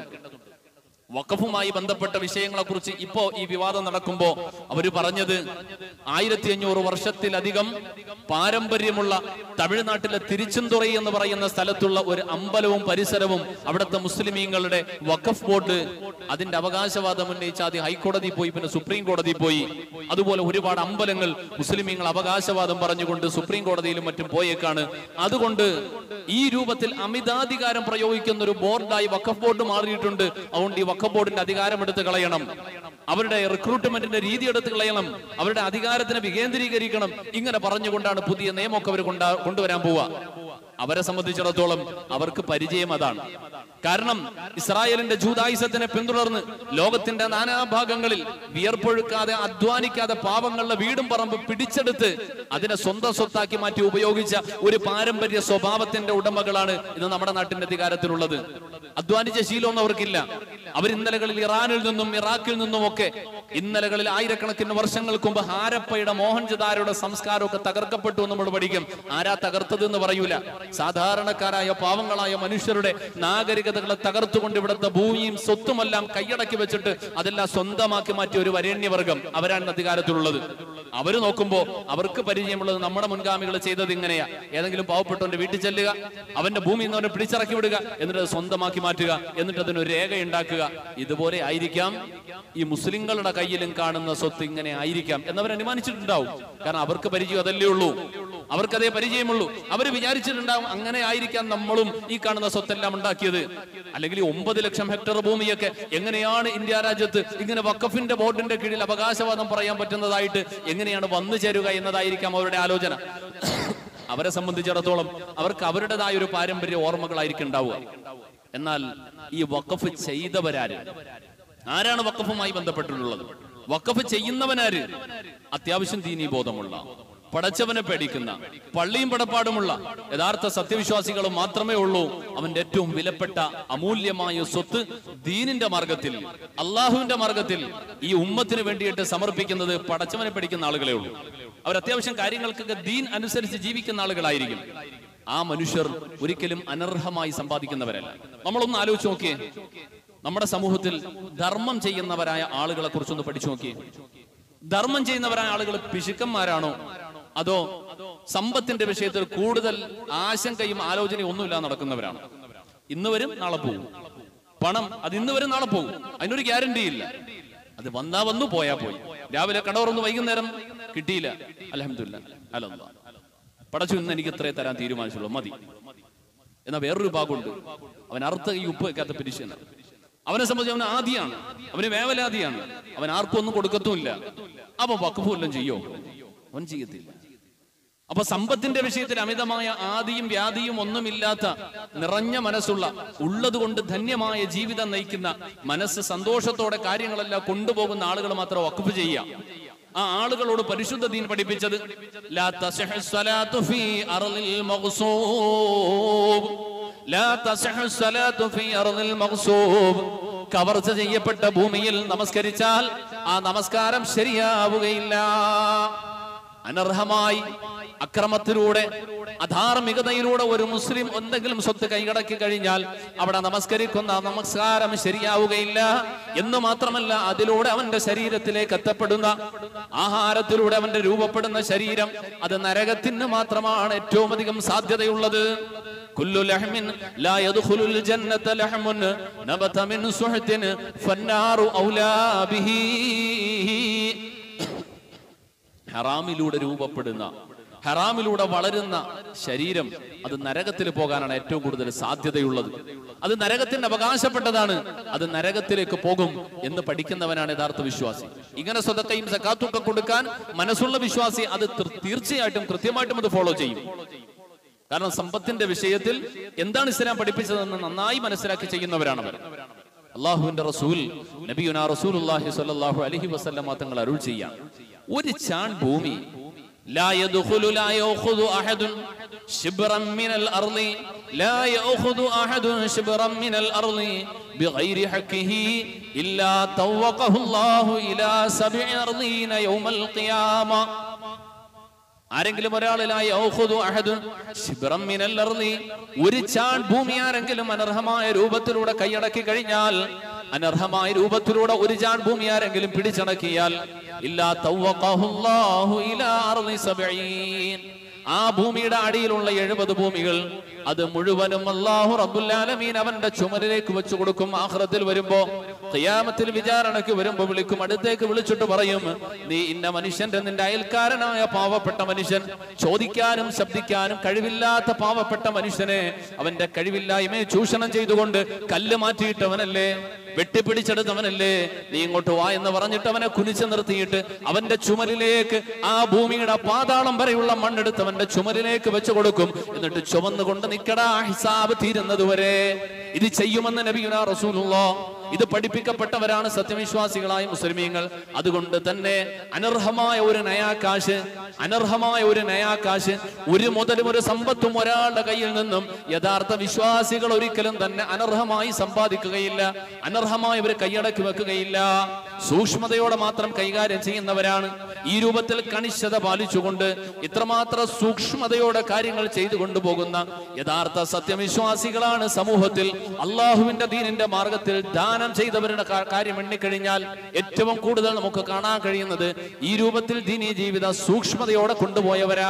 വഖഫുമായി ബന്ധപ്പെട്ട വിഷയങ്ങളെ കുറിച്ച് ഇപ്പോ ഈ വിവാദം നടക്കുമ്പോ അവര് പറഞ്ഞത് ആയിരത്തി അഞ്ഞൂറ് വർഷത്തിലധികം പാരമ്പര്യമുള്ള തമിഴ്നാട്ടിലെ തിരുച്ചെന്തുറൈ എന്ന് പറയുന്ന സ്ഥലത്തുള്ള ഒരു അമ്പലവും പരിസരവും അവിടുത്തെ മുസ്ലിമീങ്ങളുടെ വഖഫ് ബോർഡ് അതിന്റെ അവകാശവാദം ഉന്നയിച്ച ആദ്യം ഹൈക്കോടതി പോയി പിന്നെ സുപ്രീം കോടതി പോയി അതുപോലെ ഒരുപാട് അമ്പലങ്ങൾ മുസ്ലിമീങ്ങൾ അവകാശവാദം പറഞ്ഞുകൊണ്ട് സുപ്രീം കോടതിയിലും മറ്റും പോയേക്കാണ് അതുകൊണ്ട് ഈ രൂപത്തിൽ അമിതാധികാരം പ്രയോഗിക്കുന്ന ഒരു ബോർഡായി വഖഫ് ബോർഡ് മാറിയിട്ടുണ്ട് അതുകൊണ്ട് ഈ വഖഫ് ബോർഡിന്റെ അധികാരം എടുത്ത് കളയണം അവരുടെ റിക്രൂട്ട്മെന്റിന്റെ രീതി എടുത്ത് കളയണം അവരുടെ അധികാരത്തിനെ വികേന്ദ്രീകരിക്കണം ഇങ്ങനെ പറഞ്ഞുകൊണ്ടാണ് പുതിയ നിയമമൊക്കെ അവർ കൊണ്ടാ കൊണ്ടുവരാൻ പോവുക അവരെ സംബന്ധിച്ചിടത്തോളം അവർക്ക് പരിചയം അതാണ് കാരണം ഇസ്രായേലിന്റെ ജൂതായുസത്തിനെ പിന്തുടർന്ന് ലോകത്തിന്റെ നാനാഭാഗങ്ങളിൽ വിയർപ്പൊഴുക്കാതെ അധ്വാനിക്കാതെ പാവങ്ങളുടെ വീടും പറമ്പ് പിടിച്ചെടുത്ത് അതിനെ സ്വന്തം സ്വത്താക്കി മാറ്റി ഉപയോഗിച്ച ഒരു പാരമ്പര്യ സ്വഭാവത്തിന്റെ ഉടമകളാണ് ഇന്ന് നമ്മുടെ നാട്ടിന്റെ അധികാരത്തിലുള്ളത് അധ്വാനിച്ച ശീലമൊന്നും അവർക്കില്ല അവർ ഇന്നലകളിൽ ഇറാനിൽ നിന്നും ഇറാഖിൽ നിന്നും ഒക്കെ ഇന്നലകളിൽ ആയിരക്കണക്കിന് വർഷങ്ങൾക്ക് മുമ്പ് ഹാരപ്പയുടെ മോഹൻജദാരയുടെ സംസ്കാരമൊക്കെ തകർക്കപ്പെട്ടു എന്ന് നമ്മൾ പഠിക്കും ആരാ തകർത്തത് എന്ന് പറയൂല സാധാരണക്കാരായ പാവങ്ങളായ മനുഷ്യരുടെ നാഗരികതകളെ തകർത്തുകൊണ്ട് ഇവിടുത്തെ ഭൂമിയും സ്വത്തുമെല്ലാം കൈയടക്കി വെച്ചിട്ട് അതെല്ലാം സ്വന്തമാക്കി മാറ്റിയ ഒരു വരേണ്യവർഗം അവരാണ് അധികാരത്തിലുള്ളത് അവര് നോക്കുമ്പോ അവർക്ക് പരിചയമുള്ളത് നമ്മുടെ മുൻഗാമികൾ ചെയ്തത് ഇങ്ങനെയാ ഏതെങ്കിലും പാവപ്പെട്ടവന്റെ വീട്ടിൽ ചെല്ലുക അവന്റെ ഭൂമി നിന്ന് അവനെ പിടിച്ചിറക്കി വിടുക എന്നിട്ട് അത് സ്വന്തമാക്കി മാറ്റുക എന്നിട്ട് അതിനൊരു രേഖ ഉണ്ടാക്കുക ഇതുപോലെ ആയിരിക്കാം ഈ മുസ്ലിങ്ങളുടെ കയ്യിലും കാണുന്ന സ്വത്ത് ഇങ്ങനെ ആയിരിക്കാം എന്നവർ അനുമാനിച്ചിട്ടുണ്ടാവും കാരണം അവർക്ക് പരിചയം അതല്ലേ ഉള്ളൂ അവർക്കതേ പരിചയമുള്ളൂ അവർ വിചാരിച്ചിട്ടുണ്ടാവും അങ്ങനെ ആയിരിക്കാം നമ്മളും ഈ കാണുന്ന സ്വത്തെല്ലാം ഉണ്ടാക്കിയത് അല്ലെങ്കിൽ ഈ ഒമ്പത് ലക്ഷം ഹെക്ടർ ഭൂമിയൊക്കെ എങ്ങനെയാണ് ഇന്ത്യ രാജ്യത്ത് ഇങ്ങനെ വക്കഫിന്റെ ബോർഡിന്റെ കീഴിൽ അവകാശവാദം പറയാൻ പറ്റുന്നതായിട്ട് എങ്ങനെയാണ് വന്നു ചേരുക എന്നതായിരിക്കാം അവരുടെ ആലോചന അവരെ സംബന്ധിച്ചിടത്തോളം അവർക്ക് അവരുടേതായ ഒരു പാരമ്പര്യ ഓർമ്മകളായിരിക്കും ഉണ്ടാവുക എന്നാൽ ഈ വഖഫ് ചെയ്തവരാര് ആരാണ് വഖഫുമായി ബന്ധപ്പെട്ടിട്ടുള്ളത് വഖഫ് ചെയ്യുന്നവനാര് അത്യാവശ്യം ദീനീ ബോധമുള്ള പടച്ചവനെ പേടിക്കുന്ന പള്ളിയും പടപ്പാടുമുള്ള യഥാർത്ഥ സത്യവിശ്വാസികളും മാത്രമേ ഉള്ളൂ അവന്റെ ഏറ്റവും വിലപ്പെട്ട അമൂല്യമായ സ്വത്ത് ദീനിന്റെ മാർഗത്തിൽ അള്ളാഹുവിന്റെ മാർഗത്തിൽ ഈ ഉമ്മത്തിന് വേണ്ടിയിട്ട് സമർപ്പിക്കുന്നത് പടച്ചവനെ പേടിക്കുന്ന ആളുകളെ ഉള്ളൂ അവർ അത്യാവശ്യം കാര്യങ്ങൾക്കൊക്കെ ദീൻ അനുസരിച്ച് ജീവിക്കുന്ന ആളുകളായിരിക്കും ആ മനുഷ്യർ ഒരിക്കലും അനർഹമായി സമ്പാദിക്കുന്നവരല്ല നമ്മളൊന്ന് ആലോചിച്ച് നോക്കിയേ നമ്മുടെ സമൂഹത്തിൽ ധർമ്മം ചെയ്യുന്നവരായ ആളുകളെ കുറിച്ചൊന്ന് പഠിച്ചു നോക്കിയേ ധർമ്മം ചെയ്യുന്നവരായ ആളുകൾ പിശുക്കന്മാരാണോ അതോ സമ്പത്തിന്റെ വിഷയത്തിൽ കൂടുതൽ ആശങ്കയും ആലോചനയും ഒന്നുമില്ല നടക്കുന്നവരാണ് ഇന്ന് വരും നാളെ പോകും പണം അത് ഇന്ന് വരും നാളെ പോകും അതിനൊരു ഗ്യാരണ്ടി ഇല്ല അത് വന്നാ വന്നു പോയാ പോയി രാവിലെ കട തുറന്ന് വൈകുന്നേരം കിട്ടിയില്ല അലഹമില്ല അല്ല പടച്ചു ഇന്ന് എനിക്ക് ഇത്രേ തരാൻ തീരുമാനിച്ചുള്ളൂ മതി എന്നാ വേറൊരു ഭാഗമുണ്ട് അവൻ അർത്ഥ ഈ ഉപ്പ് വെക്കാത്ത പിരിശനാണ് അവനെ സംബന്ധിച്ച് അവൻ ആദിയാണ് അവന് വേവലാദിയാണ് അവൻ ആർക്കും ഒന്നും കൊടുക്കത്തുമില്ല അപ്പൊ വക്കുഫ് വല്ലതും ചെയ്യോ അവൻ ചെയ്യത്തില്ല അപ്പൊ സമ്പത്തിന്റെ വിഷയത്തിൽ അമിതമായ ആദിയും വ്യാധിയും ഒന്നുമില്ലാത്ത നിറഞ്ഞ മനസ്സുള്ള ഉള്ളത് കൊണ്ട് ധന്യമായ ജീവിതം നയിക്കുന്ന മനസ്സ് സന്തോഷത്തോടെ കാര്യങ്ങളെല്ലാം കൊണ്ടുപോകുന്ന ആളുകൾ മാത്രം വക്കുഫ് ചെയ്യാം ആ ആളുകളോട് പരിശുദ്ധ ദീൻ പഠിപ്പിച്ചത് ലാ തസ്ഹു സ്വലാത്തു ഫീ അർളിൽ മഗ്സൂബ് ലാ തസ്ഹു സ്വലാത്തു ഫീ അർളിൽ മഗ്സൂബ് കവർച്ച ചെയ്യപ്പെട്ട ഭൂമിയിൽ നമസ്കരിച്ചാൽ ആ നമസ്കാരം ശരിയാവുകയില്ല അനർഹമായി അക്രമത്തിലൂടെ അധാർമികതയിലൂടെ ഒരു മുസ്ലിം എന്തെങ്കിലും സ്വത്ത് കൈകടക്കി കഴിഞ്ഞാൽ അവിടെ നമസ്കരിക്കുന്ന നമസ്കാരം ശരിയാവുകയില്ല എന്ന് മാത്രമല്ല അതിലൂടെ അവന്റെ ശരീരത്തിലേക്ക് എത്തപ്പെടുന്ന ആഹാരത്തിലൂടെ അവന്റെ രൂപപ്പെടുന്ന ശരീരം അത് നരകത്തിന് മാത്രമാണ് ഏറ്റവും അധികം സാധ്യതയുള്ളത് كل لحم لا يدخل الجنة لحم نبت من سحت فالنار أولى به ഹറാമിലൂടെ രൂപപ്പെടുന്ന ഹറാമിലൂടെ വളരുന്ന ശരീരം അത് നരകത്തിൽ പോകാനാണ് ഏറ്റവും കൂടുതൽ സാധ്യതയുള്ളത് അത് നരകത്തിന് അവകാശപ്പെട്ടതാണ് അത് നരകത്തിലേക്ക് പോകും എന്ന് പഠിക്കുന്നവനാണ് യഥാർത്ഥ വിശ്വാസി ഇങ്ങനെ സ്വതക്കയും സക്കാത്തും കൊടുക്കാൻ മനസ്സുള്ള വിശ്വാസി അത് തീർ- തീർച്ചയായിട്ടും കൃത്യമായിട്ടും അത് ഫോളോ ചെയ്യും കാരണം സമ്പത്തിന്റെ വിഷയത്തിൽ എന്താണ് ഇസ്ലാം പഠിപ്പിച്ചതെന്ന് നന്നായി മനസ്സിലാക്കി ചെയ്യുന്നവരാണ് അവർ അള്ളാഹുവിന്റെ റസൂൽ നബിയുന റസൂലുള്ളാഹി സ്വല്ലല്ലാഹു അലൈഹി വസല്ലമ തങ്ങൾ അരുൾ ചെയ്യാം ഒരു ചാൺ ഭൂമി لا يدخل لا يأخذ أحد شبرا من الأرض لا يأخذ أحد شبرا من الأرض بغير حقه إلا طوقه الله إلى سبع أرضين يوم القيامة ആരെങ്കിലും ഒരാളിലായി ഔഖുദു അഹദുൻ ശിബ്റം മിനൽ അർളി ഒരു ചാൺ ഭൂമി ആരെങ്കിലും അനർഹമായ രൂപത്തിലൂടെ കൈയടക്കി കഴിഞ്ഞാൽ അനർഹമായ രൂപത്തിലൂടെ ഒരു ചാൺ ഭൂമി ആരെങ്കിലും പിടിച്ചടക്കിയാൽ ഇല്ലാ തവ്വഖഹുല്ലാഹു ഇലാ അർളി സബഈൻ ആ ഭൂമിയുടെ അടിയിലുള്ള എഴുപത് ഭൂമികൾ അത് മുഴുവനും അള്ളാഹു റബ്ബുല്ലാലമീൻ അവന്റെ ചുമലിലേക്ക് വെച്ചു കൊടുക്കും ആഹ്റത്തിൽ വരുമ്പോ ഖിയാമത്തിൽ വിചാരണയ്ക്ക് വരുമ്പോ വിളിക്കും അടുത്തേക്ക് വിളിച്ചിട്ട് പറയും നീ ഇന്ന മനുഷ്യന്റെ നിന്റെ അയൽക്കാരനായ പാവപ്പെട്ട മനുഷ്യൻ ചോദിക്കാനും ശബ്ദിക്കാനും കഴിവില്ലാത്ത പാവപ്പെട്ട മനുഷ്യനെ അവന്റെ കഴിവില്ലായ്മയെ ചൂഷണം ചെയ്തുകൊണ്ട് കല്ല് മാറ്റിയിട്ടവനല്ലേ വെട്ടിപ്പിടിച്ചെടുത്തവനല്ലേ നീ ഇങ്ങോട്ട് വാ എന്ന് പറഞ്ഞിട്ട് അവനെ കുനിച്ചു നിർത്തിയിട്ട് അവന്റെ ചുമലിലേക്ക് ആ ഭൂമിയുടെ പാതാളം വരെയുള്ള മണ്ണെടുത്ത് അവന്റെ ചുമലിലേക്ക് വെച്ചു കൊടുക്കും എന്നിട്ട് ചുമന്നുകൊണ്ട് നിക്കടാ ഹിസാബ് തീരുന്നത് വരെ ഇത് ചെയ്യുമെന്ന് നബിയുന റസൂലുള്ള ഇത് പഠിപ്പിക്കപ്പെട്ടവരാണ് സത്യവിശ്വാസികളായ മുസ്ലിമീങ്ങൾ അതുകൊണ്ട് തന്നെ അനർഹമായ ഒരു നയാകാശ് അനർഹമായ ഒരു നയാകാശ് ഒരു മുതലും ഒരു സമ്പത്തും ഒരാളുടെ കയ്യിൽ നിന്നും യഥാർത്ഥ വിശ്വാസികൾ ഒരിക്കലും തന്നെ അനർഹമായി സമ്പാദിക്കുകയില്ല അനർഹമായി അവർ കൈയടക്കി വെക്കുകയില്ല സൂക്ഷ്മതയോടെ മാത്രം കൈകാര്യം ചെയ്യുന്നവരാണ് ഈ രൂപത്തിൽ കണിശത പാലിച്ചുകൊണ്ട് ഇത്രമാത്രം സൂക്ഷ്മതയോടെ കാര്യങ്ങൾ ചെയ്തു കൊണ്ടുപോകുന്ന യഥാർത്ഥ സത്യവിശ്വാസികളാണ് സമൂഹത്തിൽ അള്ളാഹുവിന്റെ ദീനിന്റെ മാർഗത്തിൽ ദാനം ചെയ്തവരുടെ കാ- കാര്യം എണ്ണിക്കഴിഞ്ഞാൽ ഏറ്റവും കൂടുതൽ നമുക്ക് കാണാൻ കഴിയുന്നത് ഈ രൂപത്തിൽ ദീനീ ജീവിതം സൂക്ഷ്മതയോടെ കൊണ്ടുപോയവരാ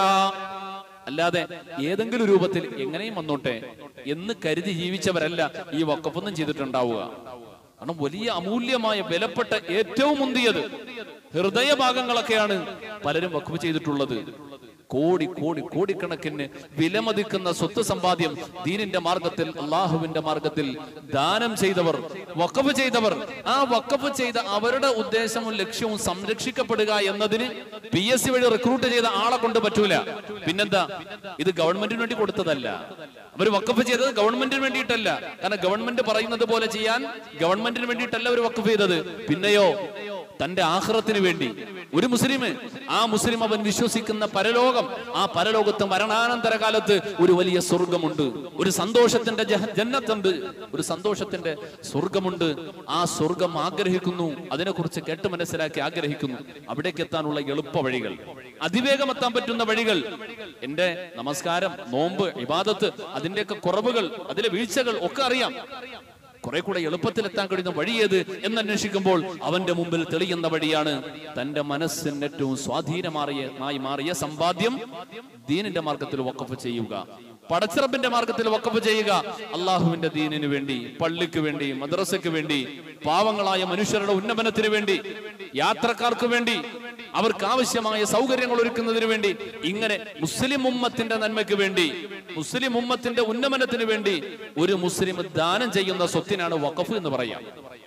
അല്ലാതെ ഏതെങ്കിലും രൂപത്തിൽ എങ്ങനെയും വന്നോട്ടെ എന്ന് കരുതി ജീവിച്ചവരല്ല ഈ വക്കഫൊന്നും ചെയ്തിട്ടുണ്ടാവുക കാരണം വലിയ അമൂല്യമായ വിലപ്പെട്ട ഏറ്റവും മുന്തിയത് ഹൃദയഭാഗങ്ങളൊക്കെയാണ് പലരും വഖഫ് ചെയ്തിട്ടുള്ളത് കോടി കോടി കോടിക്കണക്കിന് വിലമതിക്കുന്ന സ്വത്ത് സമ്പാദ്യം ദീനിന്റെ മാർഗത്തിൽ അള്ളാഹുവിന്റെ മാർഗത്തിൽ ദാനം ചെയ്തവർ വക്കഫ് ചെയ്തവർ ആ വക്കഫ് ചെയ്ത അവരുടെ ഉദ്ദേശവും ലക്ഷ്യവും സംരക്ഷിക്കപ്പെടുക എന്നതിന് പി എസ് സി വഴി റിക്രൂട്ട് ചെയ്ത ആളെ കൊണ്ട് പറ്റൂല പിന്നെന്താ ഇത് ഗവൺമെന്റിന് വേണ്ടി കൊടുത്തതല്ല അവർ വക്കഫ് ചെയ്തത് ഗവൺമെന്റിന് വേണ്ടിയിട്ടല്ല കാരണം ഗവൺമെന്റ് പറയുന്നത് പോലെ ചെയ്യാൻ ഗവൺമെന്റിന് വേണ്ടിയിട്ടല്ല അവർ വക്കഫ് ചെയ്തത് പിന്നെയോ തന്റെ ആഹ്റത്തിന് വേണ്ടി ഒരു മുസ്ലിം ആ മുസ്ലിം അവൻ വിശ്വസിക്കുന്ന പരലോകം ആ പരലോകത്ത് മരണാനന്തര കാലത്ത് ഒരു വലിയ സ്വർഗമുണ്ട് ഒരു സന്തോഷത്തിന്റെ ജഹ- ജന്നത്തുണ്ട് ഒരു സന്തോഷത്തിന്റെ സ്വർഗമുണ്ട് ആ സ്വർഗം ആഗ്രഹിക്കുന്നു അതിനെക്കുറിച്ച് കേട്ട് മനസ്സിലാക്കി ആഗ്രഹിക്കുന്നു അവിടേക്ക് എത്താനുള്ള എളുപ്പ വഴികൾ അതിവേഗം എത്താൻ പറ്റുന്ന വഴികൾ എന്റെ നമസ്കാരം നോമ്പ് ഇബാദത്ത് അതിന്റെയൊക്കെ കുറവുകൾ അതിലെ വീഴ്ചകൾ ഒക്കെ അറിയാം കുറെ കൂടെ എളുപ്പത്തിൽ എത്താൻ കഴിയുന്ന വഴി ഏത് എന്നന്വേഷിക്കുമ്പോൾ അവന്റെ മുമ്പിൽ തെളിയുന്ന വഴിയാണ് തന്റെ മനസ്സിന് ഏറ്റവും സ്വാധീനമാറിയ മാറിയ സമ്പാദ്യം ദീനിന്റെ മാർഗത്തിൽ വക്കഫ് ചെയ്യുക പടച്ചിറപ്പിന്റെ മാർഗത്തിൽ വക്കഫ് ചെയ്യുക അള്ളാഹുവിന്റെ ദീനിന് വേണ്ടി പള്ളിക്ക് വേണ്ടി മദ്രസയ്ക്ക് വേണ്ടി പാവങ്ങളായ മനുഷ്യരുടെ ഉന്നമനത്തിന് വേണ്ടി യാത്രക്കാർക്ക് വേണ്ടി അവർക്ക് ആവശ്യമായ സൗകര്യങ്ങൾ ഒരുക്കുന്നതിന് വേണ്ടി ഇങ്ങനെ മുസ്ലിം ഉമ്മത്തിന്റെ നന്മയ്ക്ക് വേണ്ടി മുസ്ലിം ഉമ്മത്തിന്റെ ഉന്നമനത്തിന് വേണ്ടി ഒരു മുസ്ലിം ദാനം ചെയ്യുന്ന സ്വത്തിനാണ് വഖഫ് എന്ന് പറയാം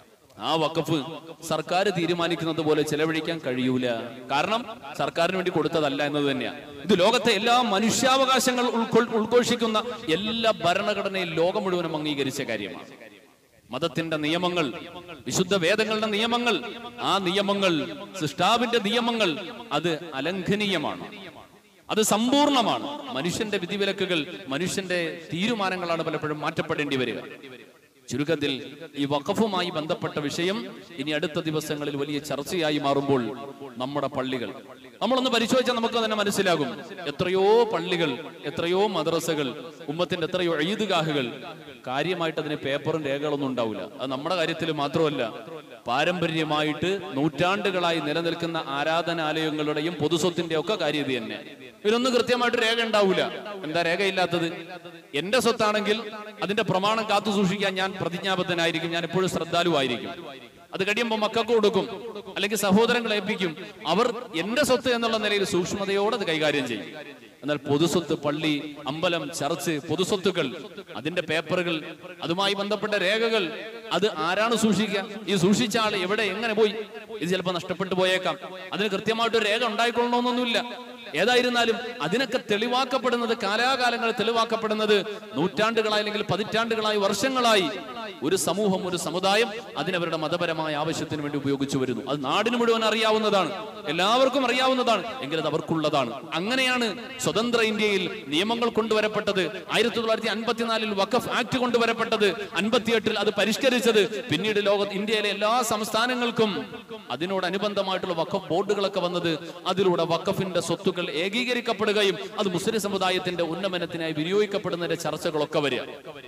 ആ വഖഫ് സർക്കാർ തീരുമാനിക്കുന്നത് പോലെ ചെലവഴിക്കാൻ കഴിയൂല കാരണം സർക്കാരിന് വേണ്ടി കൊടുത്തതല്ല എന്നത് തന്നെയാണ് ഇത് ലോകത്തെ എല്ലാ മനുഷ്യാവകാശങ്ങൾ ഉൾക്കൊ- ഉദ്ഘോഷിക്കുന്ന എല്ലാ ഭരണഘടനയും ലോകം മുഴുവനും അംഗീകരിച്ച കാര്യമാണ് മതത്തിന്റെ നിയമങ്ങൾ വിശുദ്ധ വേദങ്ങളുടെ നിയമങ്ങൾ ആ നിയമങ്ങൾ സൃഷ്ടാവിന്റെ നിയമങ്ങൾ അത് അലംഘനീയമാണ് അത് സമ്പൂർണമാണ് മനുഷ്യന്റെ വിധിവിലക്കുകൾ മനുഷ്യന്റെ തീരുമാനങ്ങളാണ് പലപ്പോഴും മാറ്റപ്പെടേണ്ടി വരിക ചുരുക്കത്തിൽ ഈ വഖഫുമായി ബന്ധപ്പെട്ട വിഷയം ഇനി അടുത്ത ദിവസങ്ങളിൽ വലിയ ചർച്ചയായി മാറുമ്പോൾ നമ്മുടെ പള്ളികൾ നമ്മളൊന്ന് പരിശോധിച്ചാൽ നമുക്ക് തന്നെ മനസ്സിലാകും എത്രയോ പള്ളികൾ എത്രയോ മദ്രസകൾ ഉമ്മത്തിന്റെ എത്രയോ ഈദ്ഗാഹുകൾ കാര്യമായിട്ട് അതിന് പേപ്പറും രേഖകളൊന്നും ഉണ്ടാവില്ല അത് നമ്മുടെ കാര്യത്തിൽ മാത്രമല്ല പാരമ്പര്യമായിട്ട് നൂറ്റാണ്ടുകളായി നിലനിൽക്കുന്ന ആരാധനാലയങ്ങളുടെയും പൊതുസ്വത്തിന്റെ ഒക്കെ കാര്യം ഇത് തന്നെ ഇതിനൊന്നും കൃത്യമായിട്ട് രേഖ ഉണ്ടാവില്ല എന്താ രേഖയില്ലാത്തത് എന്റെ സ്വത്താണെങ്കിൽ അതിന്റെ പ്രമാണം കാത്തു സൂക്ഷിക്കാൻ ഞാൻ പ്രതിജ്ഞാബദ്ധനായിരിക്കും ഞാൻ എപ്പോഴും ശ്രദ്ധാലുവായിരിക്കും അത് കഴിയുമ്പോൾ മക്കൾക്ക് കൊടുക്കും അല്ലെങ്കിൽ സഹോദരങ്ങളെ ഏൽപ്പിക്കും അവർ എന്റെ സ്വത്ത് എന്നുള്ള നിലയിൽ സൂക്ഷ്മതയോടെ അത് കൈകാര്യം ചെയ്യും എന്നാൽ പൊതുസ്വത്ത് പള്ളി അമ്പലം ചർച്ച് പൊതുസ്വത്തുക്കൾ അതിന്റെ പേപ്പറുകൾ അതുമായി ബന്ധപ്പെട്ട രേഖകൾ അത് ആരാണ് സൂക്ഷിക്കുക ഈ സൂക്ഷിച്ച ആൾ എവിടെ എങ്ങനെ പോയി ഇത് ചിലപ്പോൾ നഷ്ടപ്പെട്ടു പോയേക്കാം അതിന് കൃത്യമായിട്ട് ഒരു രേഖ ഉണ്ടായിക്കൊള്ളണമെന്നൊന്നുമില്ല ഏതായിരുന്നാലും അതിനൊക്കെ തെളിവാക്കപ്പെടുന്നത് കാലാകാലങ്ങളിൽ തെളിവാക്കപ്പെടുന്നത് നൂറ്റാണ്ടുകളായി അല്ലെങ്കിൽ പതിറ്റാണ്ടുകളായി വർഷങ്ങളായി ഒരു സമൂഹം ഒരു സമുദായം അതിനവരുടെ മതപരമായ ആവശ്യത്തിന് വേണ്ടി ഉപയോഗിച്ചു വരുന്നു അത് നാടിന് മുഴുവൻ അറിയാവുന്നതാണ് എല്ലാവർക്കും അറിയാവുന്നതാണ് എങ്കിൽ അത് അവർക്കുള്ളതാണ് അങ്ങനെയാണ് സ്വതന്ത്ര ഇന്ത്യയിൽ നിയമങ്ങൾ കൊണ്ടുവരപ്പെട്ടത് ആയിരത്തി തൊള്ളായിരത്തി അൻപത്തിനാലിൽ വഖഫ് ആക്ട് കൊണ്ടുവരപ്പെട്ടത് അൻപത്തിയെട്ടിൽ അത് പരിഷ്കരിച്ചത് പിന്നീട് ലോക ഇന്ത്യയിലെ എല്ലാ സംസ്ഥാനങ്ങൾക്കും അതിനോടനുബന്ധമായിട്ടുള്ള വഖഫ് ബോർഡുകളൊക്കെ വന്നത് അതിലൂടെ വഖഫിന്റെ സ്വത്തുക്കൾ ഏകീകരിക്കപ്പെടുകയും അത് മുസ്ലിം സമുദായത്തിന്റെ ഉന്നമനത്തിനായി വിനിയോഗിക്കപ്പെടുന്നതിന്റെ ചർച്ചകളൊക്കെ വരിക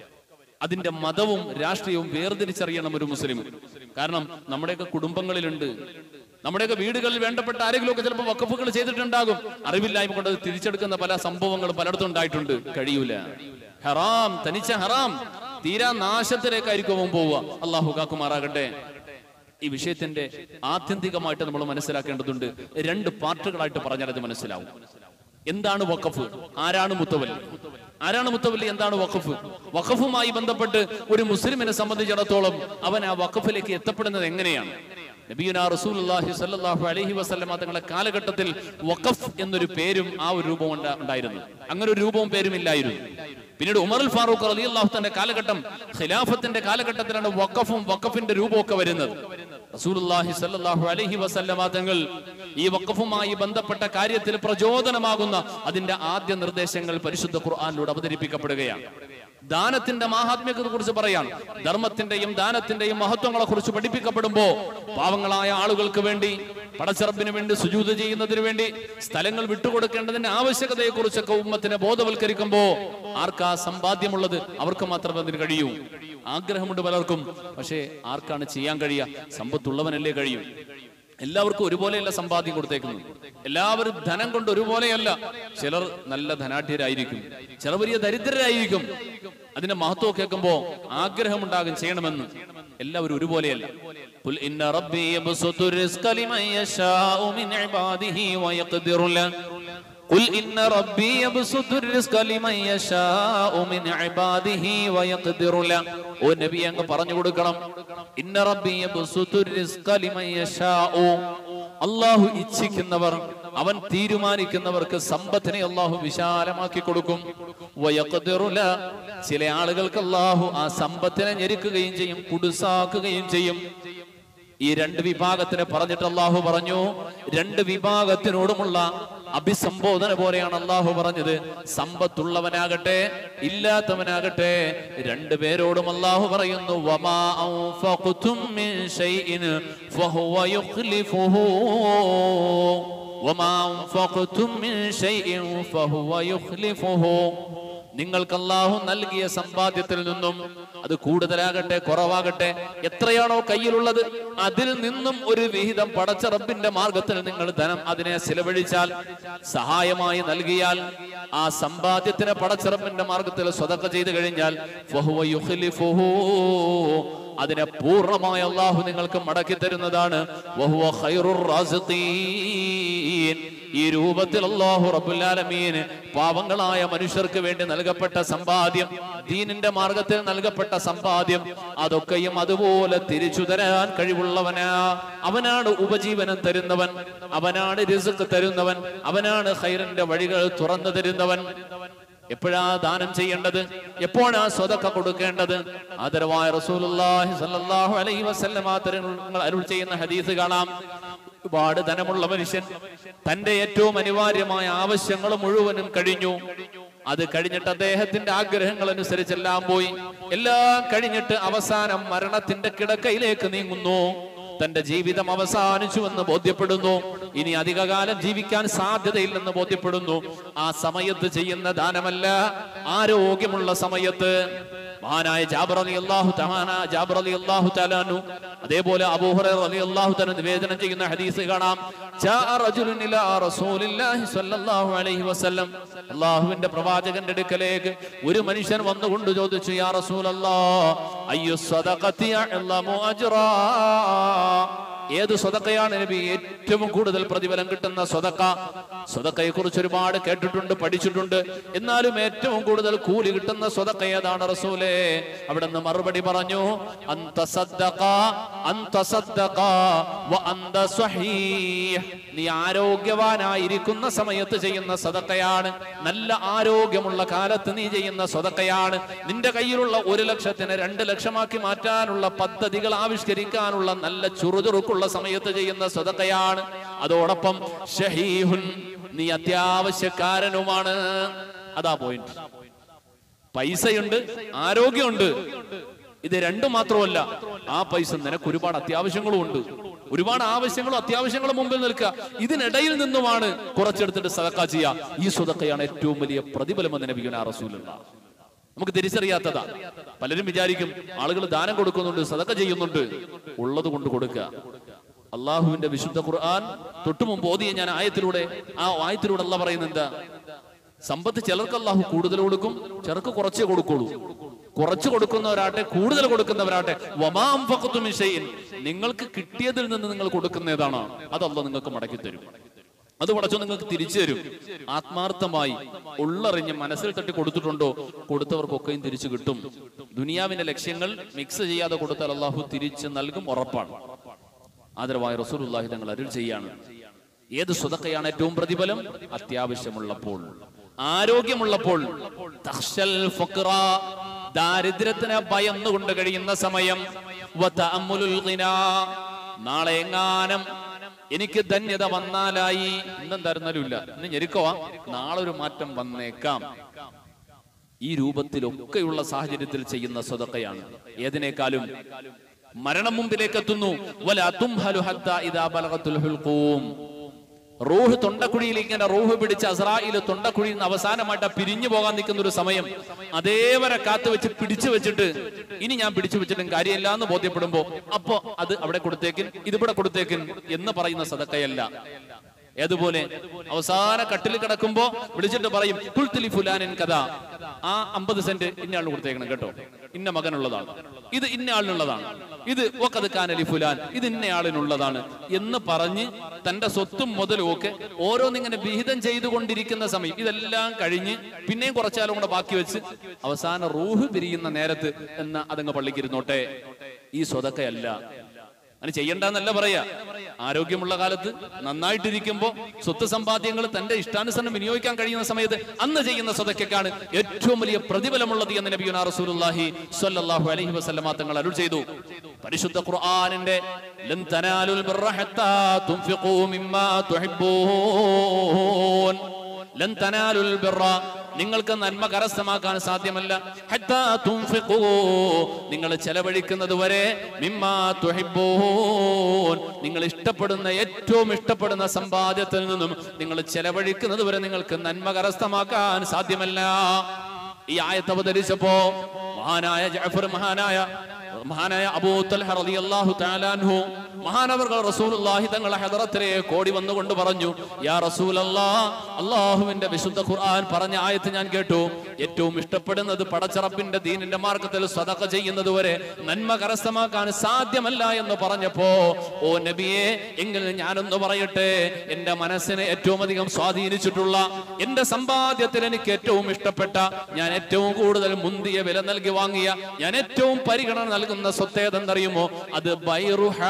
അതിന്റെ മതവും രാഷ്ട്രീയവും വേർതിരിച്ചറിയണം ഒരു മുസ്ലിം കാരണം നമ്മുടെയൊക്കെ കുടുംബങ്ങളിലുണ്ട് നമ്മുടെയൊക്കെ വീടുകളിൽ വേണ്ടപ്പെട്ട ആരെങ്കിലും ഒക്കെ ചിലപ്പോൾ വക്കഫുകൾ ചെയ്തിട്ടുണ്ടാകും അറിവില്ലായ്മ കൊണ്ട് അത് തിരിച്ചെടുക്കുന്ന പല സംഭവങ്ങളും പലയിടത്തും ഉണ്ടായിട്ടുണ്ട് കഴിയൂല ഹറാം തനിച്ച ഹറാം തീരാ നാശത്തിലേക്കായിരിക്കും അവൻ പോവുക അള്ളാഹു കാക്കുമാറാകട്ടെ ഈ വിഷയത്തിന്റെ ആത്യന്തികമായിട്ട് നമ്മൾ മനസ്സിലാക്കേണ്ടതുണ്ട് രണ്ട് പാർട്ടുകളായിട്ട് പറഞ്ഞാൽ അത് മനസ്സിലാവും എന്താണ് വഖഫ് ആരാണ് മുത്തവല്ലി ആരാണ് മുത്തവല്ലി എന്താണ് വഖഫ് വഖഫുമായി ബന്ധപ്പെട്ട് ഒരു മുസ്ലിമിനെ സംബന്ധിച്ചിടത്തോളം അവൻ ആ വഖഫിലേക്ക് എത്തപ്പെടുന്നത് എങ്ങനെയാണ് നബിയുന റസൂലുള്ളാഹി സ്വല്ലല്ലാഹു അലൈഹി വസല്ലമ തങ്ങളുടെ കാലഘട്ടത്തിൽ വഖഫ് എന്നൊരു പേരും ആ ഒരു രൂപവും ഉണ്ടാ- ഉണ്ടായിരുന്നു അങ്ങനെ ഒരു രൂപവും പേരും ഇല്ലായിരുന്നു പിന്നീട് ഉമർ അൽ ഫാറൂഖ് റളിയല്ലാഹു തന്റെ കാലഘട്ടം ഖിലാഫത്തിന്റെ കാലഘട്ടത്തിലാണ് വഖഫും വഖഫിന്റെ രൂപമൊക്കെ വരുന്നത് റസൂലുള്ളാഹി സ്വല്ലല്ലാഹു അലൈഹി വസല്ലമ തങ്ങൾ ഈ വഖഫുമായി ബന്ധപ്പെട്ട കാര്യത്തിൽ പ്രചോദനമാകുന്ന അതിന്റെ ആദ്യ നിർദ്ദേശങ്ങൾ പരിശുദ്ധ ഖുർആനിലൂടെ അവതരിപ്പിക്കപ്പെടുകയാണ് ദാനത്തിന്റെ മാഹാത്മ്യത്തെ കുറിച്ച് പറയാണ് ധർമ്മത്തിന്റെയും ദാനത്തിന്റെയും മഹത്വങ്ങളെ കുറിച്ച് പഠിപ്പിക്കപ്പെടുമ്പോ പാവങ്ങളായ ആളുകൾക്ക് വേണ്ടി പടച്ചിറപ്പിന് വേണ്ടി സുജൂത് ചെയ്യുന്നതിന് വേണ്ടി സ്ഥലങ്ങൾ വിട്ടുകൊടുക്കേണ്ടതിന്റെ ആവശ്യകതയെ കുറിച്ചൊക്കെ ഉമ്മത്തിനെ ബോധവൽക്കരിക്കുമ്പോ ആർക്കാ സമ്പാദ്യമുള്ളത് അവർക്ക് മാത്രമേ അതിന് കഴിയൂ ആഗ്രഹമുണ്ട് പലർക്കും പക്ഷേ ആർക്കാണ് ചെയ്യാൻ കഴിയുക സമ്പത്തുള്ളവനല്ലേ കഴിയും എല്ലാവർക്കും ഒരുപോലെയല്ല സമ്പാദ്യം കൊടുത്തേക്കുന്നത് എല്ലാവരും ധനം കൊണ്ട് ഒരുപോലെയല്ല ചിലർ നല്ല ധനാഢ്യരായിരിക്കും ചിലർ വലിയ ദരിദ്രരായിരിക്കും അതിന്റെ മഹത്വം കേൾക്കുമ്പോ ആഗ്രഹമുണ്ടാകും ചെയ്യണമെന്ന് എല്ലാവരും ഒരുപോലെയല്ല قل إن ربي يبسط الرزق لمن يشاء من عباده ويقدر له قل إن ربي يبسط الرزق لمن يشاء من عباده ويقدر له ഓ നബി അങ്ങ് പറഞ്ഞു കൊടുക്കണം ഇന്ന റബ്ബി യബ്സുത്തു റിസ്ക ലിമൻ യശാഉ അല്ലാഹു ഇച്ഛിക്കുന്നവർ അവൻ തീരുമാനിക്കുന്നവർക്ക് സമ്പത്തിനെ അള്ളാഹു വിശാലമാക്കി കൊടുക്കും വയഖ്ദിറു ല. ചില ആളുകൾക്ക് അള്ളാഹു ആ സമ്പത്തിനെ ഞെരുക്കുകയും ചെയ്യും കുടുസാക്കുകയും ചെയ്യും ഈ രണ്ട് വിഭാഗത്തിനെ പറഞ്ഞിട്ട് അള്ളാഹു പറഞ്ഞു രണ്ട് വിഭാഗത്തിനോടുമുള്ള അഭിസംബോധന പോലെയാണ് അള്ളാഹു പറഞ്ഞത് സമ്പത്തുള്ളവനാകട്ടെ ഇല്ലാത്തവനാകട്ടെ രണ്ടു പേരോടും അള്ളാഹു പറയുന്നു വമാ അൻഫഖ്തും മിൻ ശൈഇൻ ഫഹുവ യുഖ്ലിഫുഹു വമാ അൻഫഖ്തും മിൻ ശൈഇൻ ഫഹുവ യുഖ്ലിഫുഹു നിങ്ങൾക്ക് അള്ളാഹു നൽകിയ സമ്പാദ്യത്തിൽ നിന്നും അത് കൂടുതലാകട്ടെ കുറവാകട്ടെ എത്രയാണോ കയ്യിലുള്ളത് അതിൽ നിന്നും ഒരു വിഹിതം പടച്ച റബ്ബിന്റെ മാർഗത്തിൽ നിങ്ങൾ ധനം അതിനെ ചിലവഴിച്ചാൽ സഹായമായി നൽകിയാൽ ആ സമ്പാദ്യത്തിന് പടച്ച റബ്ബിന്റെ മാർഗത്തിൽ സ്വതക്ക ചെയ്തു കഴിഞ്ഞാൽ ഫഹുവ യുഖ്ലിഫുഹു. അതിനെ പൂർണ്ണമായി അള്ളാഹു നിങ്ങൾക്ക് മടക്കി തരുന്നതാണ് വഹുവ ഖൈറുർ റാസിഖീൻ. ഈ രൂപത്തിൽ അള്ളാഹു റബുല്ലാലമീന് പാവങ്ങളായ മനുഷ്യർക്ക് വേണ്ടി നൽകപ്പെട്ട സമ്പാദ്യം ദീനിന്റെ മാർഗത്തിൽ നൽകപ്പെട്ട സമ്പാദ്യം അതൊക്കെയും അതുപോലെ തിരിച്ചു തരാൻ കഴിവുള്ളവനാ അവനാണ് ഉപജീവനം തരുന്നവൻ അവനാണ് റിസ്ക് തരുന്നവൻ അവനാണ് ഖൈറിന്റെ വഴികൾ തുറന്നു തരുന്നവൻ എപ്പോഴാ ദാനം ചെയ്യേണ്ടത് എപ്പോഴാ സ്വതക്ക കൊടുക്കേണ്ടത് ആദരവായ റസൂലുള്ളാഹി സ്വല്ലല്ലാഹു അലൈഹി വസല്ലമ തങ്ങൾ അരുൾ ചെയ്യുന്ന ഹദീസ് കാണാം ഒരുപാട് ധനമുള്ള മനുഷ്യൻ തന്റെ ഏറ്റവും അനിവാര്യമായ ആവശ്യങ്ങൾ മുഴുവനും കഴിഞ്ഞു അത് കഴിഞ്ഞിട്ട് അദ്ദേഹത്തിന്റെ ആഗ്രഹങ്ങൾ അനുസരിച്ചെല്ലാം പോയി എല്ലാം കഴിഞ്ഞിട്ട് അവസാനം മരണത്തിന്റെ കിടക്കയിലേക്ക് നീങ്ങുന്നു തന്റെ ജീവിതം അവസാനിച്ചുവെന്ന് ബോധ്യപ്പെടുന്നു ഇനി അധികകാലം ജീവിക്കാൻ സാധ്യതയില്ലെന്ന് ബോധ്യപ്പെടുന്നു ആ സമയത്ത് ചെയ്യുന്ന ദാനമല്ല ആരോഗ്യമുള്ള സമയത്ത് മഹാനായ ജാബർ അലി അള്ളാഹു തഹാന ജാബർ അലി അള്ളാഹു തലാനു അതേപോലെ അബൂഹുറ അലി അള്ളാഹു തല നിവേദനം ചെയ്യുന്ന ഹദീസ് കാണാം ജാഅ റജുലുൻ ഇലാ റസൂലില്ലാഹി സ്വല്ലല്ലാഹു അലൈഹി വസല്ലം അള്ളാഹുവിന്റെ പ്രവാചകന്റെ അടുക്കലേക്ക് ഒരു മനുഷ്യൻ വന്നുകൊണ്ട് ചോദിച്ചു യാ റസൂലല്ലാഹ് അയ്യു സദഖത്തി അഅ്ലമു അജ്റാ ഏത് സ്വതക്കയാണ് നബി ഏറ്റവും കൂടുതൽ പ്രതിഫലം കിട്ടുന്ന സ്വതക്ക സ്വതക്കയെ കുറിച്ച് ഒരുപാട് കേട്ടിട്ടുണ്ട് പഠിച്ചിട്ടുണ്ട് എന്നാലും ഏറ്റവും കൂടുതൽ കൂലി കിട്ടുന്ന സ്വതക്ക ഏതാണ് റസൂലേ അവിടെ നിന്ന് മറുപടി പറഞ്ഞു അന്ത സദ്ദഖ അന്ത സദ്ദഖ വ അന്ത സ്വഹീഹ് നീ ആരോഗ്യവാനായിരിക്കുന്ന സമയത്ത് ചെയ്യുന്ന സദക്കയാണ് നല്ല ആരോഗ്യമുള്ള കാലത്ത് നീ ചെയ്യുന്ന സ്വതക്കയാണ് നിന്റെ കയ്യിലുള്ള ഒരു ലക്ഷത്തിന് രണ്ട് ലക്ഷമാക്കി മാറ്റാനുള്ള പദ്ധതികൾ ആവിഷ്കരിക്കാനുള്ള നല്ല ചുറുചുറുക്കുള്ള സമയത്ത് ചെയ്യുന്ന സ്വതക്കയാണ് അതോടൊപ്പം ഷഹീഹുൻ നീ അത്യാവശ്യക്കാരനുമാണ് അതാ പോയിന്റ് പൈസയുണ്ട് ആരോഗ്യമുണ്ട് ഇത് രണ്ടും മാത്രമല്ല ആ പൈസ നിനക്ക് ഒരുപാട് അത്യാവശ്യങ്ങളും ഉണ്ട് ഒരുപാട് ആവശ്യങ്ങളും അത്യാവശ്യങ്ങളും മുമ്പിൽ നിൽക്കുക ഇതിനിടയിൽ നിന്നുമാണ് കുറച്ചെടുത്തിട്ട് സദക്ക ചെയ്യുക ഈ സ്വതക്കയാണ് ഏറ്റവും വലിയ പ്രതിഫലമെന്ന് നബിക്കുന്ന റസൂലുള്ള നമുക്ക് തിരിച്ചറിയാത്തതാ പലരും വിചാരിക്കും ആളുകൾ ദാനം കൊടുക്കുന്നുണ്ട് സദക്ക ചെയ്യുന്നുണ്ട് ഉള്ളത് കൊണ്ട് കൊടുക്കുക അള്ളാഹുവിന്റെ വിശുദ്ധ ഖുർആൻ തൊട്ടു മുമ്പ് ഓതിയ ഞാൻ ആയത്തിലൂടെ ആ ആയത്തിലൂടെ അല്ല പറയുന്നത് എന്താ സമ്പത്ത് ചിലർക്ക് അള്ളാഹു കൂടുതൽ കൊടുക്കും ചിലർക്ക് കുറച്ചേ കൊടുക്കുള്ളൂ കുറച്ച് കൊടുക്കുന്നവരാട്ടെ കൂടുതൽ കൊടുക്കുന്നവരാട്ടെ വമാം ഫഖ്തു മിൻ ഷൈഇൻ. നിങ്ങൾക്ക് കിട്ടിയതിൽ നിന്ന് നിങ്ങൾ കൊടുക്കുന്ന ഏതാണോ അതല്ല നിങ്ങൾക്ക് മടക്കി തരും അത് പടച്ചു നിങ്ങൾക്ക് തിരിച്ചു തരും ആത്മാർത്ഥമായി ഉള്ളറിഞ്ഞ് മനസ്സിൽ തട്ടി കൊടുത്തിട്ടുണ്ടോ കൊടുത്തവർക്കൊക്കെയും തിരിച്ചു കിട്ടും ദുനിയാവിന്റെ ലക്ഷ്യങ്ങൾ മിക്സ് ചെയ്യാതെ കൊടുത്താൽ അള്ളാഹു തിരിച്ച് നൽകും ഉറപ്പാണ് ആദരവായ റസൂലുള്ളാഹി തങ്ങൾ അരുൾ ചെയ്യാണ് ഏത് സ്വതക്കയാണ് ഏറ്റവും പ്രതിഫലം അത്യാവശ്യമുള്ളപ്പോൾ ആരോഗ്യമുള്ളപ്പോൾ തഖ്ശൽ ഫഖ്റ, ദാരിദ്ര്യത്തിന് ഭയന്നുകൊണ്ട് കഴിയുന്ന സമയം വതഅമ്മുലുൽ ഗിനാ, നാളെ എങ്ങാനം എനിക്ക് ധന്യത വന്നാലായി ഇന്നും തരുന്നലുമില്ല ഇന്ന് ഞെരുക്കവാ നാളെ ഒരു മാറ്റം വന്നേക്കാം ഈ രൂപത്തിലൊക്കെയുള്ള സാഹചര്യത്തിൽ ചെയ്യുന്ന സ്വതക്കയാണ് ഏതിനേക്കാളും മരണം മുമ്പിലേക്ക് എത്തുന്നു വല തുംഹലു ഹത്താ ഇദാ ബലഗത്തുൽ ഹുൽഖൂം റൂഹ് തൊണ്ടക്കുഴിയിലേക്ക് ഇങ്ങനെ റൂഹ് പിടിച്ച് അസ്രായില് തൊണ്ടക്കുഴിയിൽ നിന്ന് അവസാനമായിട്ട് പിരിഞ്ഞു പോകാൻ നിൽക്കുന്ന ഒരു സമയം അതേവരെ കാത്തു വെച്ച് പിടിച്ചു വെച്ചിട്ട് ഇനി ഞാൻ പിടിച്ചു വെച്ചിട്ടും കാര്യമില്ല എന്ന് ബോധ്യപ്പെടുമ്പോ അപ്പോ അത് അവിടെ കൊടുത്തേക്കിൻ ഇതിവിടെ കൊടുത്തേക്കിൻ എന്ന് പറയുന്ന സദക്കയല്ല ഏതുപോലെ അവസാന കട്ടിൽ കിടക്കുമ്പോ വിളിച്ചിട്ട് പറയും കുൽത്തിലി ഫുലാനിൻ കഥ ആ അമ്പത് സെന്റ് ഇന്ന ആളിന് കൊടുത്തേക്കണം കേട്ടോ ഇന്ന മകനുള്ളതാണ് ഇത് ഇന്ന ആളിനുള്ളതാണ് ഇത് ഒക്കത് കാനലി ഫുലാൻ ഇത് ഇന്ന ആളിനുള്ളതാണ് എന്ന് പറഞ്ഞ് തന്റെ സ്വത്തും മുതലും ഒക്കെ ഓരോന്നിങ്ങനെ വിഹിതം ചെയ്തുകൊണ്ടിരിക്കുന്ന സമയം ഇതെല്ലാം കഴിഞ്ഞ് പിന്നെയും കുറച്ചാലും കൂടെ ബാക്കി വെച്ച് അവസാന റൂഹ് പിരിയുന്ന നേരത്ത് എന്ന അതങ്ങ് പള്ളിക്കിരുന്നോട്ടെ ഈ സ്വതക്കയല്ല അങ്ങനെ ചെയ്യണ്ടെന്നല്ല പറയാ ആരോഗ്യമുള്ള കാലത്ത് നന്നായിട്ടിരിക്കുമ്പോ സ്വത്ത് സമ്പാദ്യങ്ങൾ തന്റെ ഇഷ്ടാനുസരണം വിനിയോഗിക്കാൻ കഴിയുന്ന സമയത്ത് അന്ന് ചെയ്യുന്ന സ്വതക്കാണ് ഏറ്റവും വലിയ പ്രതിഫലമുള്ളത് എന്ന് നബിയുനാ റസൂലുള്ളാഹി സ്വല്ലല്ലാഹു അലൈഹി വസല്ലമ തങ്ങൾ അരുൾ ചെയ്തു പരിശുദ്ധ ഖുർആനിന്റെ ലൻ തനാലുൽ ബിർറ ഹത്താ തുൻഫിഖൂ മിമ്മാ തുഹിബ്ബൂൻ ലൻ തനാലുൽ ബിർറ നിങ്ങൾക്ക് നന്മ കരസ്ഥമാക്കാൻ സാധ്യമല്ല ഹത്താ തുൻഫിഖൂ നിങ്ങൾ ചെലവഴിക്കുന്നത് വരെ മിമ്മാ തുഹിബ്ബൂൻ നിങ്ങൾ ഇഷ്ടപ്പെടുന്ന ഏറ്റവും ഇഷ്ടപ്പെടുന്ന സമ്പാദ്യത്തിൽ നിന്നും നിങ്ങൾ ചെലവഴിക്കുന്നത് വരെ നിങ്ങൾക്ക് നന്മ കരസ്ഥമാക്കാൻ സാധ്യമല്ല ഈ ആയത്ത് അവതരിച്ചപ്പോ മഹാനായ ജഅഫർ മഹാനായ മഹാനായ അബൂ തൽഹ റളിയല്ലാഹു തആല അൻഹു മഹാനവർകൾ റസൂലുള്ളാഹി തങ്ങളെ ഹദറത്തിലേക്ക് ഓടി വന്നുകൊണ്ട് പറഞ്ഞു യാ റസൂലല്ലാ അള്ളാഹുവിന്റെ വിശുദ്ധ ഖുർആൻ പറഞ്ഞ ആയത്ത് ഞാൻ കേട്ടു ഏറ്റവും ഇഷ്ടപ്പെടുന്നത് പടച്ചറപ്പിന്റെ ദീനിന്റെ മാർഗത്തിൽ സദഖ ചെയ്യുന്നത് വരെ നന്മ കരസ്ഥമാക്കാൻ സാധ്യമല്ല എന്ന് പറഞ്ഞപ്പോ ഓ നബിയെ എങ്കിൽ ഞാനൊന്ന് പറയട്ടെ എന്റെ മനസ്സിനെ ഏറ്റവും അധികം സ്വാധീനിച്ചിട്ടുള്ള എന്റെ സമ്പാദ്യത്തിൽ എനിക്ക് ഏറ്റവും ഇഷ്ടപ്പെട്ട ഞാൻ ഏറ്റവും കൂടുതൽ മുന്തിയ വില നൽകി വാങ്ങിയ ഞാൻ ഏറ്റവും പരിഗണന നൽകുന്ന സ്വത്ത് ഏതെന്നറിയുമോ അത് ബൈറുഹ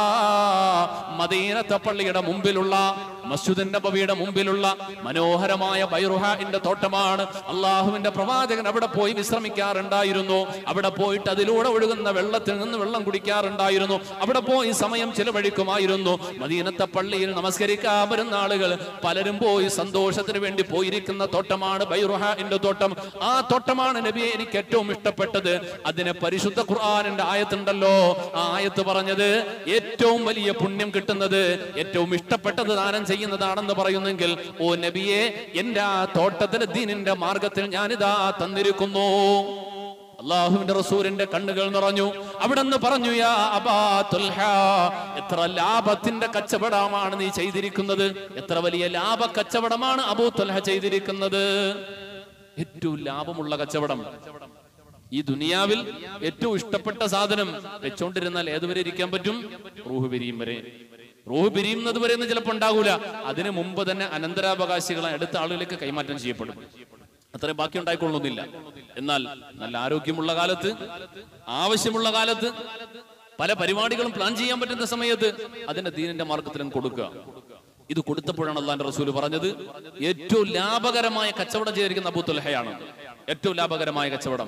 മദീനത്തെ പള്ളിയുടെ മുമ്പിലുള്ള മസ്ജിദ് നബവിയുടെ മുമ്പിലുള്ള മനോഹരമായ ബൈറുഹാന്റെ തോട്ടമാണ് അള്ളാഹുവിന്റെ പ്രവാചകൻ അവിടെ പോയി വിശ്രമിക്കാറുണ്ടായിരുന്നു അവിടെ പോയിട്ട് അതിലൂടെ ഒഴുകുന്ന വെള്ളത്തിൽ നിന്ന് വെള്ളം കുടിക്കാറുണ്ടായിരുന്നു അവിടെ പോയി സമയം ചിലവഴിക്കുമായിരുന്നു മദീനത്തെ പള്ളിയിൽ നമസ്കരിക്കാൻ വരുന്ന ആളുകൾ പലരും പോയി സന്തോഷത്തിന് വേണ്ടി പോയിരിക്കുന്ന തോട്ടമാണ് ബൈറുഹാന്റെ തോട്ടം ആ തോട്ടമാണ് നബിയെ എനിക്ക് ഏറ്റവും ഇഷ്ടപ്പെട്ടത് അതിന് പരിശുദ്ധ ഖുർആാനിന്റെ ആയത്തുണ്ടല്ലോ ആ ആയത്ത് പറഞ്ഞത് ഏറ്റവും വലിയ പുണ്യം കിട്ടുന്നത് ഏറ്റവും ഇഷ്ടപ്പെട്ടത് ദാനം ചെയ്യുന്നതാണെന്ന് പറയുന്നെങ്കിൽ ഓ നബിയെ എന്റെ ആ തോട്ടത്തിന് ദീനിന്റെ മാർഗത്തിൽ ഞാനിതാ തന്നിരിക്കുന്നു അള്ളാഹുവിന്റെ റസൂലിന്റെ കണ്ണുകൾ നിറഞ്ഞു അവിടെ നിന്ന് പറഞ്ഞു യാ അബാ തുൽഹ എത്ര ലാഭത്തിന്റെ കച്ചവടമാണ് നീ ചെയ്തിരിക്കുന്നത് എത്ര വലിയ ലാഭ കച്ചവടമാണ് അബൂ തുൽഹ ചെയ്തിരിക്കുന്നത് ഏറ്റവും ലാഭമുള്ള കച്ചവടം ഈ ദുനിയാവിൽ ഏറ്റവും ഇഷ്ടപ്പെട്ട സാധനം വെച്ചോണ്ടിരുന്നാൽ ഏതുവരെ ഇരിക്കാൻ പറ്റും റൂഹ് പിരിയും വരെ റൂഹ് പിരിയുന്നത് വരെ ഒന്നും ചിലപ്പോൾ ഉണ്ടാകൂല അതിനു മുമ്പ് തന്നെ അനന്തരാവകാശികളെ അടുത്ത ആളുകളിലേക്ക് കൈമാറ്റം ചെയ്യപ്പെടും അത്രയും ബാക്കി ഉണ്ടായിക്കൊള്ളുന്നില്ല എന്നാൽ നല്ല ആരോഗ്യമുള്ള കാലത്ത് ആവശ്യമുള്ള കാലത്ത് പല പരിപാടികളും പ്ലാൻ ചെയ്യാൻ പറ്റുന്ന സമയത്ത് അതിന്റെ ദീനിന്റെ മാർഗത്തിലും കൊടുക്കുക ഇത് കൊടുത്തപ്പോഴാണ് അള്ളാന്റെ റസൂല് പറഞ്ഞത് ഏറ്റവും ലാഭകരമായ കച്ചവടം ചെയ്തിരിക്കുന്ന അബൂത്തുൽഹയാണ് ഏറ്റവും ലാഭകരമായ കച്ചവടം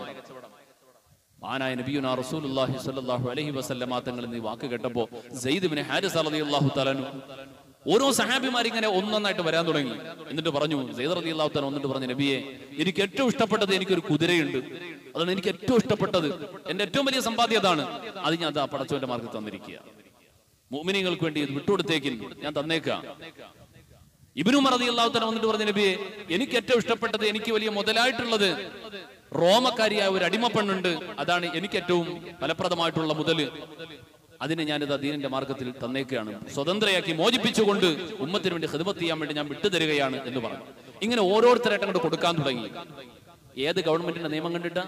മാനായ നബിയുന റസൂലുള്ളാഹി സ്വല്ലല്ലാഹു അലൈഹി വസല്ലമ തങ്ങൾ ഈ വാക്ക് കേട്ടപ്പോ സെയ്ദ് ബിൻ ഹാരിസ് റളിയല്ലാഹു തആലനു ഓരോ സഹാബിമാർ ഇങ്ങനെ ഒന്നൊന്നായിട്ട് വരാൻ തുടങ്ങി എന്നിട്ട് പറഞ്ഞു സെയ്ദ് റളിയല്ലാഹു തആല എന്നിട്ട് പറഞ്ഞു നബിയെ എനിക്ക് ഏറ്റവും ഇഷ്ടപ്പെട്ടത് എനിക്കൊരു കുതിരയുണ്ട് അതാണ് എനിക്ക് ഏറ്റവും ഇഷ്ടപ്പെട്ടത് എന്റെ ഏറ്റവും വലിയ സമ്പാദ്യം അതാണ് അത് ഞാൻ അതാ പടച്ചോന്റെ മാർഗത്തിൽ തന്നിരിക്കുക മുഅ്മിനീങ്ങൾക്ക് വേണ്ടി ഇത് വിട്ടുകൊടുത്തേക്കിൻ ഞാൻ തന്നേക്കാം ഇബിനു മറതി അള്ളാഹുത്തല വന്നിട്ട് പറഞ്ഞ നബിയെ എനിക്ക് ഏറ്റവും ഇഷ്ടപ്പെട്ടത് എനിക്ക് വലിയ മുതലായിട്ടുള്ളത് റോമക്കാരിയായ ഒരു അടിമപ്പെണ്ണുണ്ട് അതാണ് എനിക്ക് ഏറ്റവും ഫലപ്രദമായിട്ടുള്ള മുതല് അതിനെ ഞാനിത് ദീനിന്റെ മാർഗത്തിൽ തന്നേക്കുകയാണ് സ്വതന്ത്രയാക്കി മോചിപ്പിച്ചുകൊണ്ട് ഉമ്മത്തിന് വേണ്ടി ഹിദമത്ത് ചെയ്യാൻ വേണ്ടി ഞാൻ വിട്ടുതരികയാണ് എന്ന് പറഞ്ഞു ഇങ്ങനെ ഓരോരുത്തരായിട്ട് അങ്ങോട്ട് കൊടുക്കാൻ തുടങ്ങി ഏത് ഗവൺമെന്റിന്റെ നിയമം കണ്ടിട്ടാ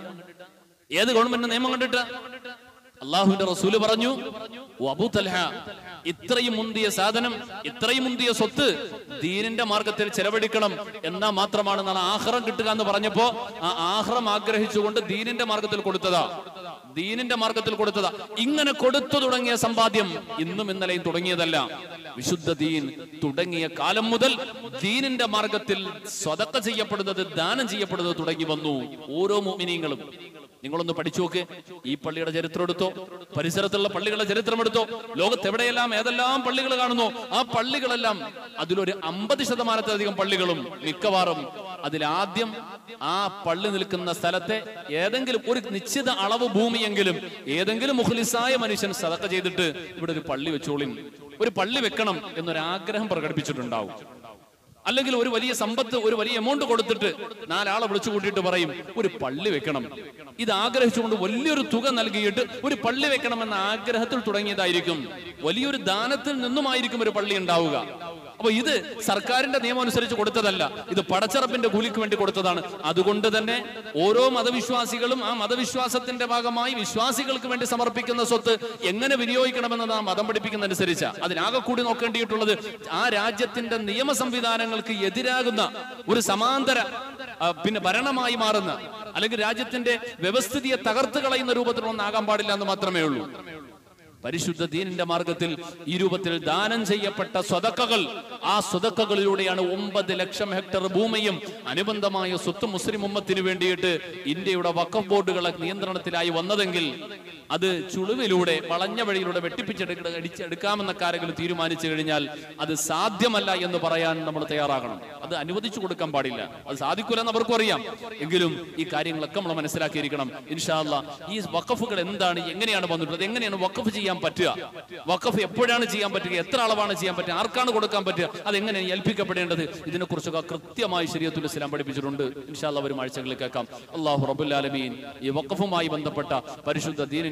ഏത് ഗവൺമെന്റിന്റെ നിയമം കണ്ടിട്ടാ അള്ളാഹുവിന്റെ റസൂല് പറഞ്ഞു "ഓ അബൂ തൽഹ ഇത്രയും മുന്തിയ സാധനം ഇത്രയും മുന്തിയ സ്വത്ത് ദീനിന്റെ മാർഗത്തിൽ ചെലവഴിക്കണം എന്നാ മാത്രമാണ് നാളെ ആഹ്റം കിട്ടുക എന്ന് പറഞ്ഞപ്പോ ആ ആഹ്റം ആഗ്രഹിച്ചുകൊണ്ട് ദീനിന്റെ മാർഗത്തിൽ കൊടുത്തതാ ദീനിന്റെ മാർഗത്തിൽ കൊടുത്തതാ ഇങ്ങനെ കൊടുത്തു തുടങ്ങിയ സമ്പാദ്യം ഇന്നും ഇന്നലെയും തുടങ്ങിയതല്ല വിശുദ്ധ ദീൻ തുടങ്ങിയ കാലം മുതൽ ദീനിന്റെ മാർഗത്തിൽ സ്വതക്ക ചെയ്യപ്പെടുന്നത് ദാനം ചെയ്യപ്പെടുന്നത് തുടങ്ങി വന്നു ഓരോ മോമിനിയങ്ങളും നിങ്ങളൊന്ന് പഠിച്ചു നോക്ക് ഈ പള്ളിയുടെ ചരിത്രം എടുത്തോ പരിസരത്തുള്ള പള്ളികളുടെ ചരിത്രം എടുത്തോ ലോകത്ത് എവിടെയെല്ലാം ഏതെല്ലാം പള്ളികൾ കാണുന്നു ആ പള്ളികളെല്ലാം അതിലൊരു അമ്പത് ശതമാനത്തിലധികം പള്ളികളും മിക്കവാറും അതിലാദ്യം ആ പള്ളി നിൽക്കുന്ന സ്ഥലത്തെ ഏതെങ്കിലും ഒരു നിശ്ചിത അളവ് ഭൂമിയെങ്കിലും ഏതെങ്കിലും മുഖ്ലിസായ മനുഷ്യൻ സതക്ക ചെയ്തിട്ട് ഇവിടെ ഒരു പള്ളി വെച്ചോളിൻ ഒരു പള്ളി വെക്കണം എന്നൊരാഗ്രഹം പ്രകടിപ്പിച്ചിട്ടുണ്ടാവും അല്ലെങ്കിൽ ഒരു വലിയ സമ്പത്ത് ഒരു വലിയ എമൗണ്ട് കൊടുത്തിട്ട് നാലാളെ വിളിച്ചു കൂട്ടിയിട്ട് പറയും ഒരു പള്ളി വെക്കണം ഇത് ആഗ്രഹിച്ചുകൊണ്ട് വലിയൊരു തുക നൽകിയിട്ട് ഒരു പള്ളി വെക്കണം എന്ന ആഗ്രഹത്തിൽ തുടങ്ങിയതായിരിക്കും വലിയൊരു ദാനത്തിൽ നിന്നുമായിരിക്കും ഒരു പള്ളി ഉണ്ടാവുക അപ്പൊ ഇത് സർക്കാരിന്റെ നിയമം അനുസരിച്ച് കൊടുത്തതല്ല ഇത് പടച്ചറപ്പിന്റെ കൂലിക്ക് വേണ്ടി കൊടുത്തതാണ് അതുകൊണ്ട് തന്നെ ഓരോ മതവിശ്വാസികളും ആ മതവിശ്വാസത്തിന്റെ ഭാഗമായി വിശ്വാസികൾക്ക് വേണ്ടി സമർപ്പിക്കുന്ന സ്വത്ത് എങ്ങനെ വിനിയോഗിക്കണമെന്നത് ആ മതം പഠിപ്പിക്കുന്നതനുസരിച്ച് അതിനാകെ കൂടി നോക്കേണ്ടിയിട്ടുള്ളത് ആ രാജ്യത്തിന്റെ നിയമ സംവിധാനങ്ങൾക്ക് എതിരാകുന്ന ഒരു സമാന്തര ആ, പിന്നെ ഭരണമായി മാറുന്ന അല്ലെങ്കിൽ രാജ്യത്തിന്റെ വ്യവസ്ഥിതിയെ തകർത്ത് കളയുന്ന രൂപത്തിലൊന്നാകാൻ പാടില്ല എന്ന് മാത്രമേ ഉള്ളൂ പരിശുദ്ധ ദീനിന്റെ മാർഗത്തിൽ ഈ രൂപത്തിൽ ദാനം ചെയ്യപ്പെട്ട സ്വതക്കകൾ ആ സ്വതക്കകളിലൂടെയാണ് ഒമ്പത് ലക്ഷം ഹെക്ടർ ഭൂമിയും അനുബന്ധമായ സ്വത്ത് മുസ്ലിം ഉമ്മത്തിന് വേണ്ടിയിട്ട് ഇന്ത്യയുടെ വഖഫ് ബോർഡുകളെ നിയന്ത്രണത്തിലായി വന്നതെങ്കിൽ അത് ചുളിവിലൂടെ വളഞ്ഞ വഴിയിലൂടെ വെട്ടിപ്പിച്ചെടുക്ക അടിച്ചെടുക്കാമെന്ന കാര്യങ്ങൾ തീരുമാനിച്ചു കഴിഞ്ഞാൽ അത് സാധ്യമല്ല എന്ന് പറയാൻ നമ്മൾ തയ്യാറാകണം അത് അനുവദിച്ചു കൊടുക്കാൻ പാടില്ല അത് സാധിക്കൂലെന്ന് അവർക്കും അറിയാം എങ്കിലും ഈ കാര്യങ്ങളൊക്കെ നമ്മൾ മനസ്സിലാക്കിയിരിക്കണം ഇൻഷാല്ല ഈ വഖഫുകൾ എന്താണ് എങ്ങനെയാണ് വന്നിട്ടുള്ളത് എങ്ങനെയാണ് വഖഫ് ചെയ്യാൻ പറ്റുക വഖഫ് എപ്പോഴാണ് ചെയ്യാൻ പറ്റുക എത്ര അളവാണ് ചെയ്യാൻ പറ്റുക ആർക്കാണ് കൊടുക്കാൻ പറ്റുക അതെങ്ങനെയാണ് ഏൽപ്പിക്കപ്പെടേണ്ടത് ഇതിനെക്കുറിച്ചൊക്കെ കൃത്യമായി ശരീരത്തുൽ ഇസ്ലാം പഠിപ്പിച്ചിട്ടുണ്ട് ഇൻഷാല്ല വരും ആഴ്ചകളിൽ കേൾക്കാം അള്ളാഹു റബുല്ലാലമീൻ ഈ വഖഫുമായി ബന്ധപ്പെട്ട പരിശുദ്ധ ദീനിന്റെ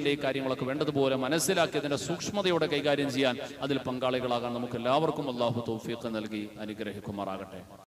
ജീവിതത്തിന്റെ ഈ കാര്യങ്ങളൊക്കെ വേണ്ടതുപോലെ മനസ്സിലാക്കി അതിന്റെ സൂക്ഷ്മതയോടെ കൈകാര്യം ചെയ്യാൻ അതിൽ പങ്കാളികളാകാൻ നമുക്ക് എല്ലാവർക്കും അള്ളാഹു തൗഫീഖ് നൽകി അനുഗ്രഹിക്കുമാറാകട്ടെ